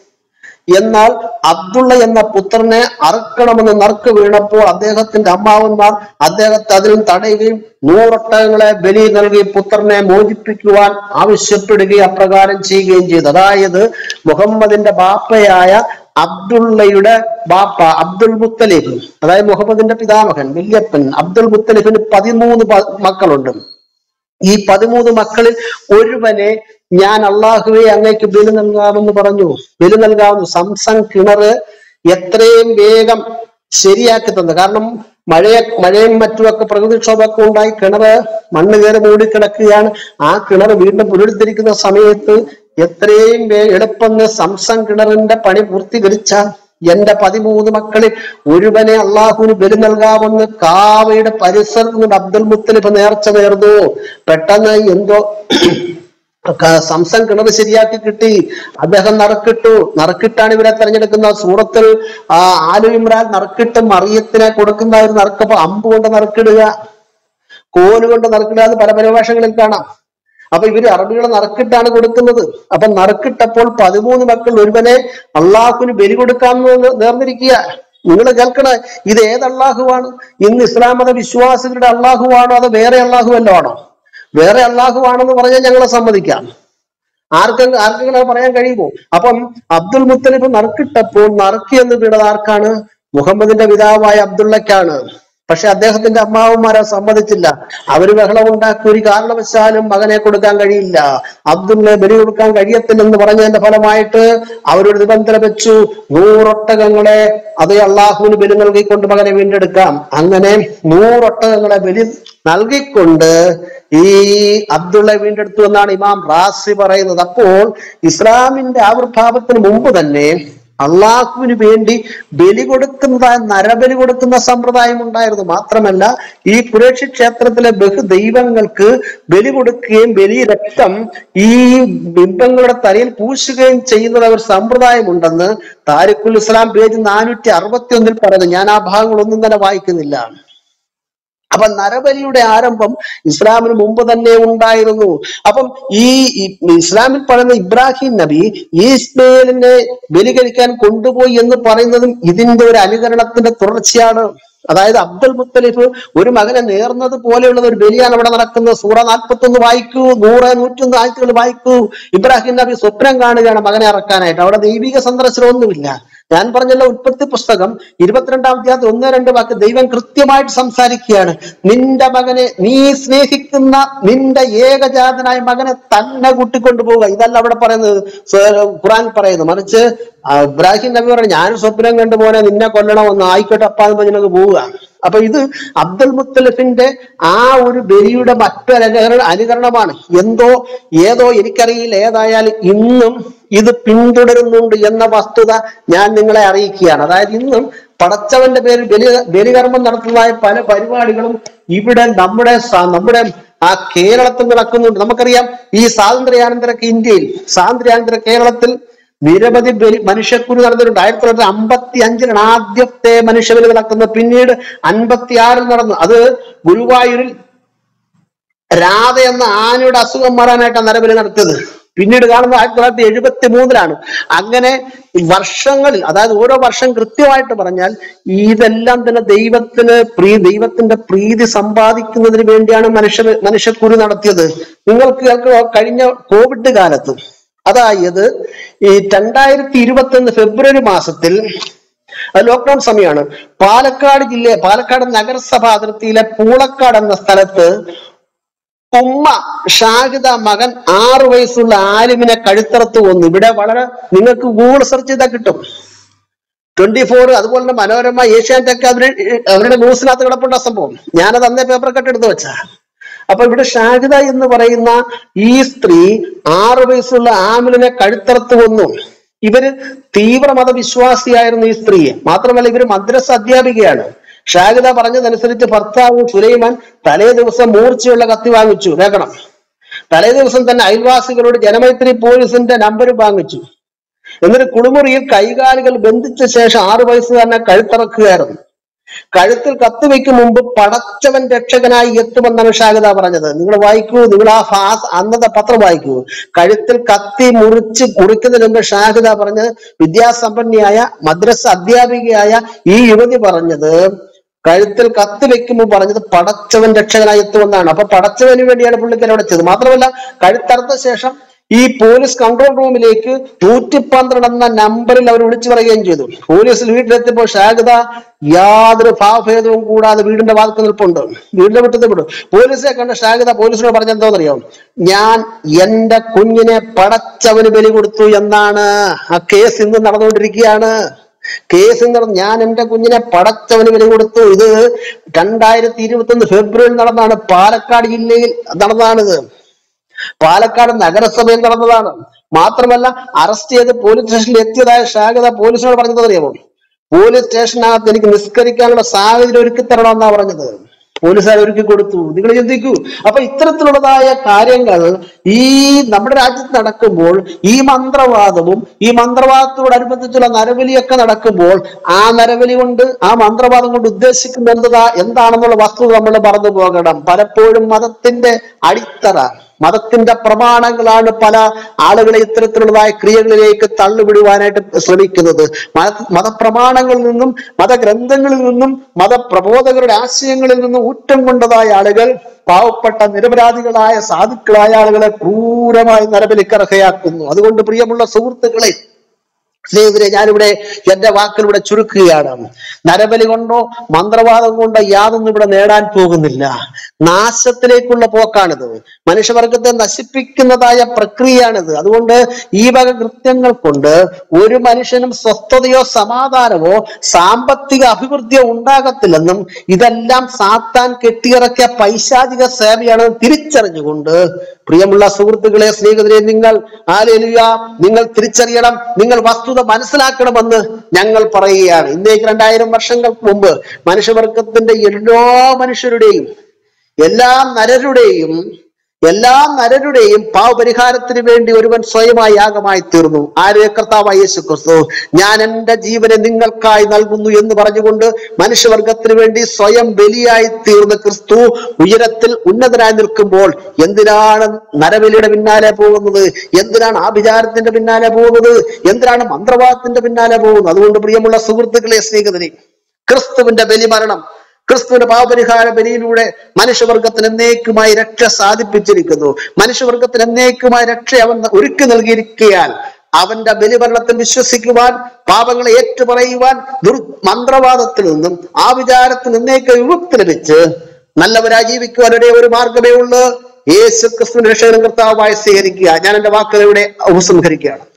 എന്നാൽ അബ്ദുള്ള എന്ന പുത്രനെ അറുക്കണമെന്ന് നറുക്ക് വീണപ്പോൾ അദ്ദേഹത്തിന്റെ അമ്മാവന്മാർ അദ്ദേഹത്തെ അതിനും തടയുകയും നൂറൊട്ടകങ്ങളെ ബലി നൽകി പുത്രനെ മോചിപ്പിക്കുവാൻ ആവശ്യപ്പെടുകയും അപ്രകാരം ചെയ്യുകയും ചെയ്തു അതായത് മുഹമ്മദിന്റെ ബാപ്പയായ അബ്ദുള്ളയുടെ ബാപ്പ അബ്ദുൽ മുത്തലിഫ് അതായത് മുഹമ്മദിന്റെ പിതാമഹൻ വല്യപ്പൻ അബ്ദുൽ മുത്തലിഫിന് പതിമൂന്ന് പ- മക്കളുണ്ട് ഈ പതിമൂന്ന് മക്കളിൽ ഒരുവനെ ഞാൻ അള്ളാഹുവെ അങ്ങേക്ക് ബലി നൽകാമെന്ന് പറഞ്ഞു ബലി നൽകാമെന്ന് സംസം കിണറ് എത്രയും വേഗം ശരിയാക്കി തന്നു കാരണം മഴയെ മഴയും മറ്റുമൊക്കെ പ്രകൃതിക്ഷോഭമൊക്കെ ഉണ്ടായി കിണറ് മണ്ണ് കയറി മൂടിക്കിടക്കുകയാണ് ആ കിണർ വീണ്ടും പുനരുദ്ധരിക്കുന്ന സമയത്ത് എത്രയും വേ- എളുപ്പം സംസം കിണറിന്റെ പണി പൂർത്തീകരിച്ച എന്റെ പതിമൂന്ന് മക്കളിൽ ഒരുവനെ അള്ളാഹുവിന് ബലി നൽകാമെന്ന് കാവയുടെ പരിസരത്ത് നിന്ന് അബ്ദുൽ മുത്തലിഫ് നേർച്ച നേർന്നു പെട്ടെന്ന് എന്തോ ക- സംസം കിണർ ശരിയാക്കി കിട്ടി അദ്ദേഹം നറുക്കിട്ടു നറുക്കിട്ടാണ് ഇവരെ തെരഞ്ഞെടുക്കുന്ന സൂറത്തിൽ ആ ആലു ഇമ്രാൻ നറുക്കിട്ട് മറിയത്തിനെ കൊടുക്കുന്ന ഒരു നറുക്കപ്പോ അമ്പ് കൊണ്ട് നറുക്കിടുക കോല് കൊണ്ട് നറുക്കിടുക എന്ന് പല പരിഭാഷകളിൽ കാണാം അപ്പൊ ഇവര് അറബികളെ നറുക്കിട്ടാണ് കൊടുക്കുന്നത് അപ്പൊ നറുക്കിട്ടപ്പോൾ പതിമൂന്ന് മക്കൾ ഒരുവനെ അള്ളാഹുവിന് ബലി കൊടുക്കാമെന്ന് നേർന്നിരിക്കുക നിങ്ങൾ കേൾക്കണേ ഇത് ഏത് അള്ളാഹുവാണ് ഇന്ന് ഇസ്ലാം മത വിശ്വാസികളുടെ അള്ളാഹുവാണോ അതോ വേറെ അള്ളാഹു വല്ലോ ആണോ വേറെ അള്ളാഹു ആണെന്ന് പറഞ്ഞാൽ ഞങ്ങളെ സമ്മതിക്കാം ആർക്കെങ്കിലും ആർക്കെങ്കിലും അത് പറയാൻ കഴിയുമോ അപ്പം അബ്ദുൽ മുത്തലിബ് നറുക്കിട്ടപ്പോൾ നറുക്കി എന്ന് വീണത് ആർക്കാണ് മുഹമ്മദിന്റെ പിതാവായ അബ്ദുള്ളക്കാണ് പക്ഷെ അദ്ദേഹത്തിന്റെ അമ്മാവന്മാരെ സമ്മതിച്ചില്ല അവര് ബഹളം ഉണ്ടാക്കി ഒരു കാരണവശാലും മകനെ കൊടുക്കാൻ കഴിയില്ല അബ്ദുള്ള ബലി കൊടുക്കാൻ കഴിയത്തില്ലെന്ന് പറഞ്ഞതിന്റെ ഫലമായിട്ട് അവരൊരു നിബന്ധന വെച്ചു നൂറൊട്ടകങ്ങളെ അതേ അള്ളാഹുവിന് ബലി നൽകിക്കൊണ്ട് മകനെ വീണ്ടെടുക്കാം അങ്ങനെ നൂറൊട്ടകങ്ങളെ ബലി നൽകിക്കൊണ്ട് ഈ അബ്ദുള്ള വീണ്ടെടുത്തു എന്നാണ് ഇമാം റാസി പറയുന്നത് അപ്പോൾ ഇസ്ലാമിന്റെ ആവിർഭാവത്തിന് മുമ്പ് തന്നെ അള്ളാഹുവിന് വേണ്ടി ബലി കൊടുക്കുന്നതായ നരബലി കൊടുക്കുന്ന സമ്പ്രദായം ഉണ്ടായിരുന്നു മാത്രമല്ല ഈ കുറേക്ഷി ക്ഷേത്രത്തിലെ ബഹു ദൈവങ്ങൾക്ക് ബലി കൊടുക്കുകയും ബലി രക്തം ഈ ബിംബങ്ങളുടെ തലയിൽ പൂശുകയും ചെയ്യുന്നത് ഒരു സമ്പ്രദായമുണ്ടെന്ന് താരിഖുൽ ഇസ്ലാം പേജ് നാനൂറ്റി അറുപത്തി ഒന്നിൽ പറയുന്നു ഞാൻ ആ ഭാഗങ്ങളൊന്നും തന്നെ വായിക്കുന്നില്ല അപ്പൊ നരബലിയുടെ ആരംഭം ഇസ്ലാമിന് മുമ്പ് തന്നെ ഉണ്ടായിരുന്നു അപ്പം ഈ ഈ ഇസ്ലാമിൽ പറയുന്ന ഇബ്രാഹിം നബി ഈസ്മേലിനെ ബലി കഴിക്കാൻ കൊണ്ടുപോയി എന്ന് പറയുന്നതും ഇതിന്റെ ഒരു അനുകരണത്തിന്റെ തുടർച്ചയാണ് അതായത് അബ്ദുൽ മുത്തലിഫ് ഒരു മകനെ നേർന്നത് പോലെയുള്ള ഒരു ബലിയാണ് അവിടെ നടക്കുന്നത് സൂറ നാൽപ്പത്തി ഒന്ന് വായിക്കൂ നൂറ് നൂറ്റൊന്ന് ആയത്തുകൾ വായിക്കൂ ഇബ്രാഹിം നബി സ്വപ്നം കാണുകയാണ് മകനെ ഇറക്കാനായിട്ട് അവിടെ ദൈവിക സന്ദർശനമൊന്നുമില്ല ഞാൻ പറഞ്ഞല്ലോ ഉൽപ്പത്തി പുസ്തകം ഇരുപത്തിരണ്ടാം അധ്യായത്തിൽ ഒന്ന് രണ്ട് വാക്ക് ദൈവം കൃത്യമായിട്ട് സംസാരിക്കുകയാണ് നിന്റെ മകനെ നീ സ്നേഹിക്കുന്ന നിന്റെ ഏകജാതനായ മകനെ തന്നെ കൂട്ടിക്കൊണ്ടുപോവുക ഇതല്ല അവിടെ പറയുന്നത് സ്വ- ഖുറാൻ പറയുന്നത് മറിച്ച് ആ, ഇബ്രാഹിം നബി പറഞ്ഞു ഞാൻ സ്വപ്നം കണ്ടു പോലെ നിന്നെ കൊല്ലണമെന്ന് ആയിക്കോട്ടെ അപ്പാന്ന് പറഞ്ഞ് പോവുക അപ്പൊ ഇത് അബ്ദുൽ മുത്തലിഫിന്റെ ആ ഒരു ബലിയുടെ മറ്റൊരു അനുകരണ അനുകരണമാണ് എന്തോ ഏതോ എനിക്കറിയില്ല ഏതായാലും ഇന്നും ഇത് പിന്തുടരുന്നുണ്ട് എന്ന വസ്തുത ഞാൻ നിങ്ങളെ അറിയിക്കുകയാണ് അതായത് ഇന്നും പടച്ചവന്റെ പേരിൽ ബലി ബലികർമ്മം നടത്തുന്നതായ പല പരിപാടികളും ഇവിടെ നമ്മുടെ സ- നമ്മുടെ ആ കേരളത്തിൽ നടക്കുന്നുണ്ട് നമുക്കറിയാം ഈ സ്വാതന്ത്ര്യാനന്തര ഇന്ത്യയിൽ സ്വാതന്ത്ര്യാനന്തര കേരളത്തിൽ നിരവധി ബലി മനുഷ്യക്കുരു നടന്നിട്ടുണ്ട് ആയിരത്തി തൊള്ളായിരത്തി അമ്പത്തി അഞ്ചിലാണ് ആദ്യത്തെ മനുഷ്യബലി നടക്കുന്നത് പിന്നീട് അൻപത്തി ആറിൽ നടന്നു അത് ഗുരുവായൂരിൽ രാധ എന്ന ആനയുടെ അസുഖം മാറാനായിട്ടാണ് നരബലി നടത്തിയത് പിന്നീട് കാണുന്നത് ആയിരത്തി തൊള്ളായിരത്തി എഴുപത്തി മൂന്നിലാണ് അങ്ങനെ വർഷങ്ങളിൽ അതായത് ഓരോ വർഷം കൃത്യമായിട്ട് പറഞ്ഞാൽ ഇതെല്ലാം തന്നെ ദൈവത്തിന് പ്രീ ദൈവത്തിന്റെ പ്രീതി സമ്പാദിക്കുന്നതിന് വേണ്ടിയാണ് മനുഷ്യ മനുഷ്യക്കുരു നടത്തിയത് നിങ്ങൾക്ക് കേൾക്കുക കഴിഞ്ഞ കോവിഡ് കാലത്ത് അതായത് ഈ രണ്ടായിരത്തി ഇരുപത്തി ഒന്ന് ഫെബ്രുവരി മാസത്തിൽ അത് ലോക്ക്ഡൌൺ സമയമാണ് പാലക്കാട് ജില്ല പാലക്കാട് നഗരസഭ അതിർത്തിയിലെ പൂളക്കാട് എന്ന സ്ഥലത്ത് ഉമ്മ ഷാഹിദ മകൻ ആറു വയസ്സുള്ള ആലിമിനെ കഴുത്തറത്ത് കൊന്നു ഇവിടെ വളരെ നിങ്ങൾക്ക് ഗൂഗിൾ സെർച്ച് ചെയ്താൽ കിട്ടും ട്വന്റി ഫോർ അതുപോലെ തന്നെ മനോരമ ഏഷ്യാനെറ്റ് ഒക്കെ അവര് അവരുടെ ന്യൂസിനകത്ത് കിടപ്പുണ്ട സംഭവം ഞാനത് അന്നേ പേപ്പർ കട്ട് എടുത്ത് വെച്ചാ അപ്പൊ ഇവിടെ ഷാഹിദ എന്ന് പറയുന്ന ഈ സ്ത്രീ ആറു വയസ്സുള്ള ആമിലിനെ കഴുത്തറത്ത് കൊന്നു ഇവര് തീവ്ര മതവിശ്വാസിയായിരുന്നു ഈ സ്ത്രീ മാത്രമല്ല ഇവര് മദ്രസ അധ്യാപികയാണ് ഷാഹിദ പറഞ്ഞതനുസരിച്ച് ഭർത്താവ് സുലൈമാൻ തലേ ദിവസം മൂർച്ചയുള്ള കത്തി വാങ്ങിച്ചു കേൾക്കണം തലേ ദിവസം തന്നെ അയൽവാസികളോട് ജനമൈത്രി പോലീസിന്റെ നമ്പർ വാങ്ങിച്ചു എന്നിട്ട് കുളിമുറിയിൽ കൈകാലുകൾ ബന്ധിച്ച ശേഷം ആറു വയസ്സുകാരനെ കഴുത്തിറക്കുകയായിരുന്നു കഴുത്തിൽ കത്ത് വെക്കും മുമ്പ് പടച്ചവൻ രക്ഷകനായി എത്തുമെന്നാണ് ഷാഹിദ പറഞ്ഞത് നിങ്ങൾ വായിക്കൂ നിങ്ങൾ ആ ഫാസ് അന്നത്തെ പത്രം വായിക്കൂ കഴുത്തിൽ കത്തി മുറിച്ച് മുറിക്കുന്നതിന് മുമ്പ് ഷാഹിദ പറഞ്ഞത് വിദ്യാസമ്പന്നയായ മദ്രസ അധ്യാപികയായ ഈ യുവതി പറഞ്ഞത് കഴുത്തിൽ കത്ത് വെക്കുമ്പോൾ പറഞ്ഞത് പടച്ചവൻ രക്ഷകനായി എത്തുമെന്നാണ് അപ്പൊ പടച്ചവന് വേണ്ടിയാണ് പുള്ളിക്കാരി അവിടെ ചെയ്തത് മാത്രമല്ല കഴുത്തറുത്ത ശേഷം ഈ പോലീസ് കൺട്രോൾ റൂമിലേക്ക് നൂറ്റി പന്ത്രണ്ട് എന്ന നമ്പറിൽ അവർ വിളിച്ചു പറയുകയും ചെയ്തു പോലീസ് വീട്ടിലെത്തിയപ്പോൾ ഷാഹിദ യാതൊരു ഭാവഭേദവും കൂടാതെ വീടിന്റെ വാതിൽക്ക് നിൽപ്പുണ്ട് വീടിന്റെ വിട്ടത്തിൽ വിടും പോലീസെ കണ്ട ഷാഹിദ പോലീസിനോട് പറഞ്ഞ എന്തോന്നറിയോ ഞാൻ എന്റെ കുഞ്ഞിനെ പടച്ചവന് ബലി കൊടുത്തു എന്നാണ് ആ കേസ് ഇന്ന് നടന്നുകൊണ്ടിരിക്കുകയാണ് കേസ് നടന്നു ഞാൻ എന്റെ കുഞ്ഞിനെ പടച്ചവന് ബലി കൊടുത്തു ഇത് രണ്ടായിരത്തി ഇരുപത്തി ഒന്ന് ഫെബ്രുവരി നടന്നാണ് പാലക്കാട് ജില്ലയിൽ നടന്നതാണിത് പാലക്കാട് നഗരസഭയിൽ നടന്നതാണ് മാത്രമല്ല അറസ്റ്റ് ചെയ്ത് പോലീസ് സ്റ്റേഷനിൽ എത്തിയതായ ഷാഗത പോലീസിനോട് പറഞ്ഞത് അറിയാമോ പോലീസ് സ്റ്റേഷനകത്ത് എനിക്ക് നിസ്കരിക്കാനുള്ള സാഹചര്യം ഒരുക്കി തരണമെന്നാ പറഞ്ഞത് പോലീസുകാർ ഒരുക്കി കൊടുത്തു നിങ്ങൾ ചിന്തിക്കൂ അപ്പൊ ഇത്തരത്തിലുള്ളതായ കാര്യങ്ങൾ ഈ നമ്മുടെ രാജ്യത്ത് നടക്കുമ്പോൾ ഈ മന്ത്രവാദവും ഈ മന്ത്രവാദത്തോടനുബന്ധിച്ചുള്ള നരബലിയൊക്കെ നടക്കുമ്പോൾ ആ നരബലി കൊണ്ട് ആ മന്ത്രവാദം കൊണ്ട് ഉദ്ദേശിക്കുന്നത് എന്താ എന്താണെന്നുള്ള വസ്തുത നമ്മൾ മറന്നു പോകണം പലപ്പോഴും മതത്തിന്റെ അടിത്തറ മതത്തിന്റെ പ്രമാണങ്ങളാണ് പല ആളുകളെ ഇത്തരത്തിലുള്ളതായ ക്രിയകളിലേക്ക് തള്ളുവിടുവാനായിട്ട് ശ്രമിക്കുന്നത് മത മതപ്രമാണങ്ങളിൽ നിന്നും മതഗ്രന്ഥങ്ങളിൽ നിന്നും മതപ്രബോധകരുടെ ആശയങ്ങളിൽ നിന്നും ഊറ്റം കൊണ്ടതായ ആളുകൾ പാവപ്പെട്ട നിരപരാധികളായ സാധുക്കളായ ആളുകളെ ക്രൂരമായി നരബലിക്കർഹയാക്കുന്നു അതുകൊണ്ട് പ്രിയമുള്ള സുഹൃത്തുക്കളെ സ്നേഹിതരെ ഞാനിവിടെ എന്റെ വാക്കിലൂടെ ചുരുക്കുകയാണ് നരബലി കൊണ്ടോ മന്ത്രവാദം കൊണ്ടോ യാതൊന്നും ഇവിടെ നേടാൻ പോകുന്നില്ല നാശത്തിലേക്കുള്ള പോക്കാണിത് മനുഷ്യവർഗത്തെ നശിപ്പിക്കുന്നതായ പ്രക്രിയയാണിത് അതുകൊണ്ട് ഈ വക കൃത്യങ്ങൾ കൊണ്ട് ഒരു മനുഷ്യനും സ്വസ്ഥതയോ സമാധാനമോ സാമ്പത്തിക അഭിവൃദ്ധിയോ ഉണ്ടാകത്തില്ലെന്നും ഇതെല്ലാം സാത്താൻ കെട്ടിയിറക്കിയ പൈശാചിക സേവയാണ് തിരിച്ചറിഞ്ഞുകൊണ്ട് പ്രിയമുള്ള സുഹൃത്തുക്കളെ സ്നേഹിതരെ നിങ്ങൾ ആലേലുയ നിങ്ങൾ തിരിച്ചറിയണം നിങ്ങൾ വസ്തുത മനസ്സിലാക്കണമെന്ന് ഞങ്ങൾ പറയുകയാണ് ഇന്നേക്ക് രണ്ടായിരം വർഷങ്ങൾക്ക് മുമ്പ് മനുഷ്യവർഗത്തിന്റെ എല്ലാ മനുഷ്യരുടെയും എല്ലാ നരരുടെയും എല്ലാ നരരുടെയും പാവപരിഹാരത്തിന് വേണ്ടി ഒരുവൻ സ്വയമായി യാഗമായി തീർന്നു ആര് കർത്താവായ യേശു ക്രിസ്തു ഞാൻ എന്റെ ജീവനെ നിങ്ങൾക്കായി നൽകുന്നു എന്ന് പറഞ്ഞുകൊണ്ട് മനുഷ്യവർഗത്തിന് വേണ്ടി സ്വയം ബലിയായി തീർന്ന ക്രിസ്തു ഉയരത്തിൽ ഉന്നതനായി നിൽക്കുമ്പോൾ എന്തിനാണ് നരബലിയുടെ പിന്നാലെ പോകുന്നത് എന്തിനാണ് ആഭിചാരത്തിന്റെ പിന്നാലെ പോകുന്നത് എന്തിനാണ് മന്ത്രവാദത്തിന്റെ പിന്നാലെ പോകുന്നത് അതുകൊണ്ട് പ്രിയമുള്ള സുഹൃത്തുക്കളെ സ്നേഹിതരെ ക്രിസ്തുവിന്റെ ബലിമരണം ക്രിസ്തുവിന്റെ പാപപരിഹാര ബലിയിലൂടെ മനുഷ്യവർഗത്തിന് എന്നേക്കുമായി രക്ഷ സാധിപ്പിച്ചിരിക്കുന്നു മനുഷ്യവർഗത്തിന് എന്നേക്കുമായി രക്ഷ അവൻ ഒരുക്കി നൽകിയിരിക്കാൻ അവന്റെ ബലിഭരണത്തിൽ വിശ്വസിക്കുവാൻ പാപങ്ങളെ ഏറ്റുപറയുവാൻ ദുർ മന്ത്രവാദത്തിൽ നിന്നും ആ വിചാരത്തിൽ നിന്നേക്ക് വിമുക്തി ലഭിച്ച് നല്ലവരായി ജീവിക്കുവാൻ ഒരേ ഒരു മാർഗമേ ഉള്ളൂ യേശു ക്രിസ്തു രക്ഷകനും കർത്താവായി സ്വീകരിക്കുക ഞാൻ എന്റെ വാക്കുകൾ ഇവിടെ ഉപസംഹരിക്കുകയാണ്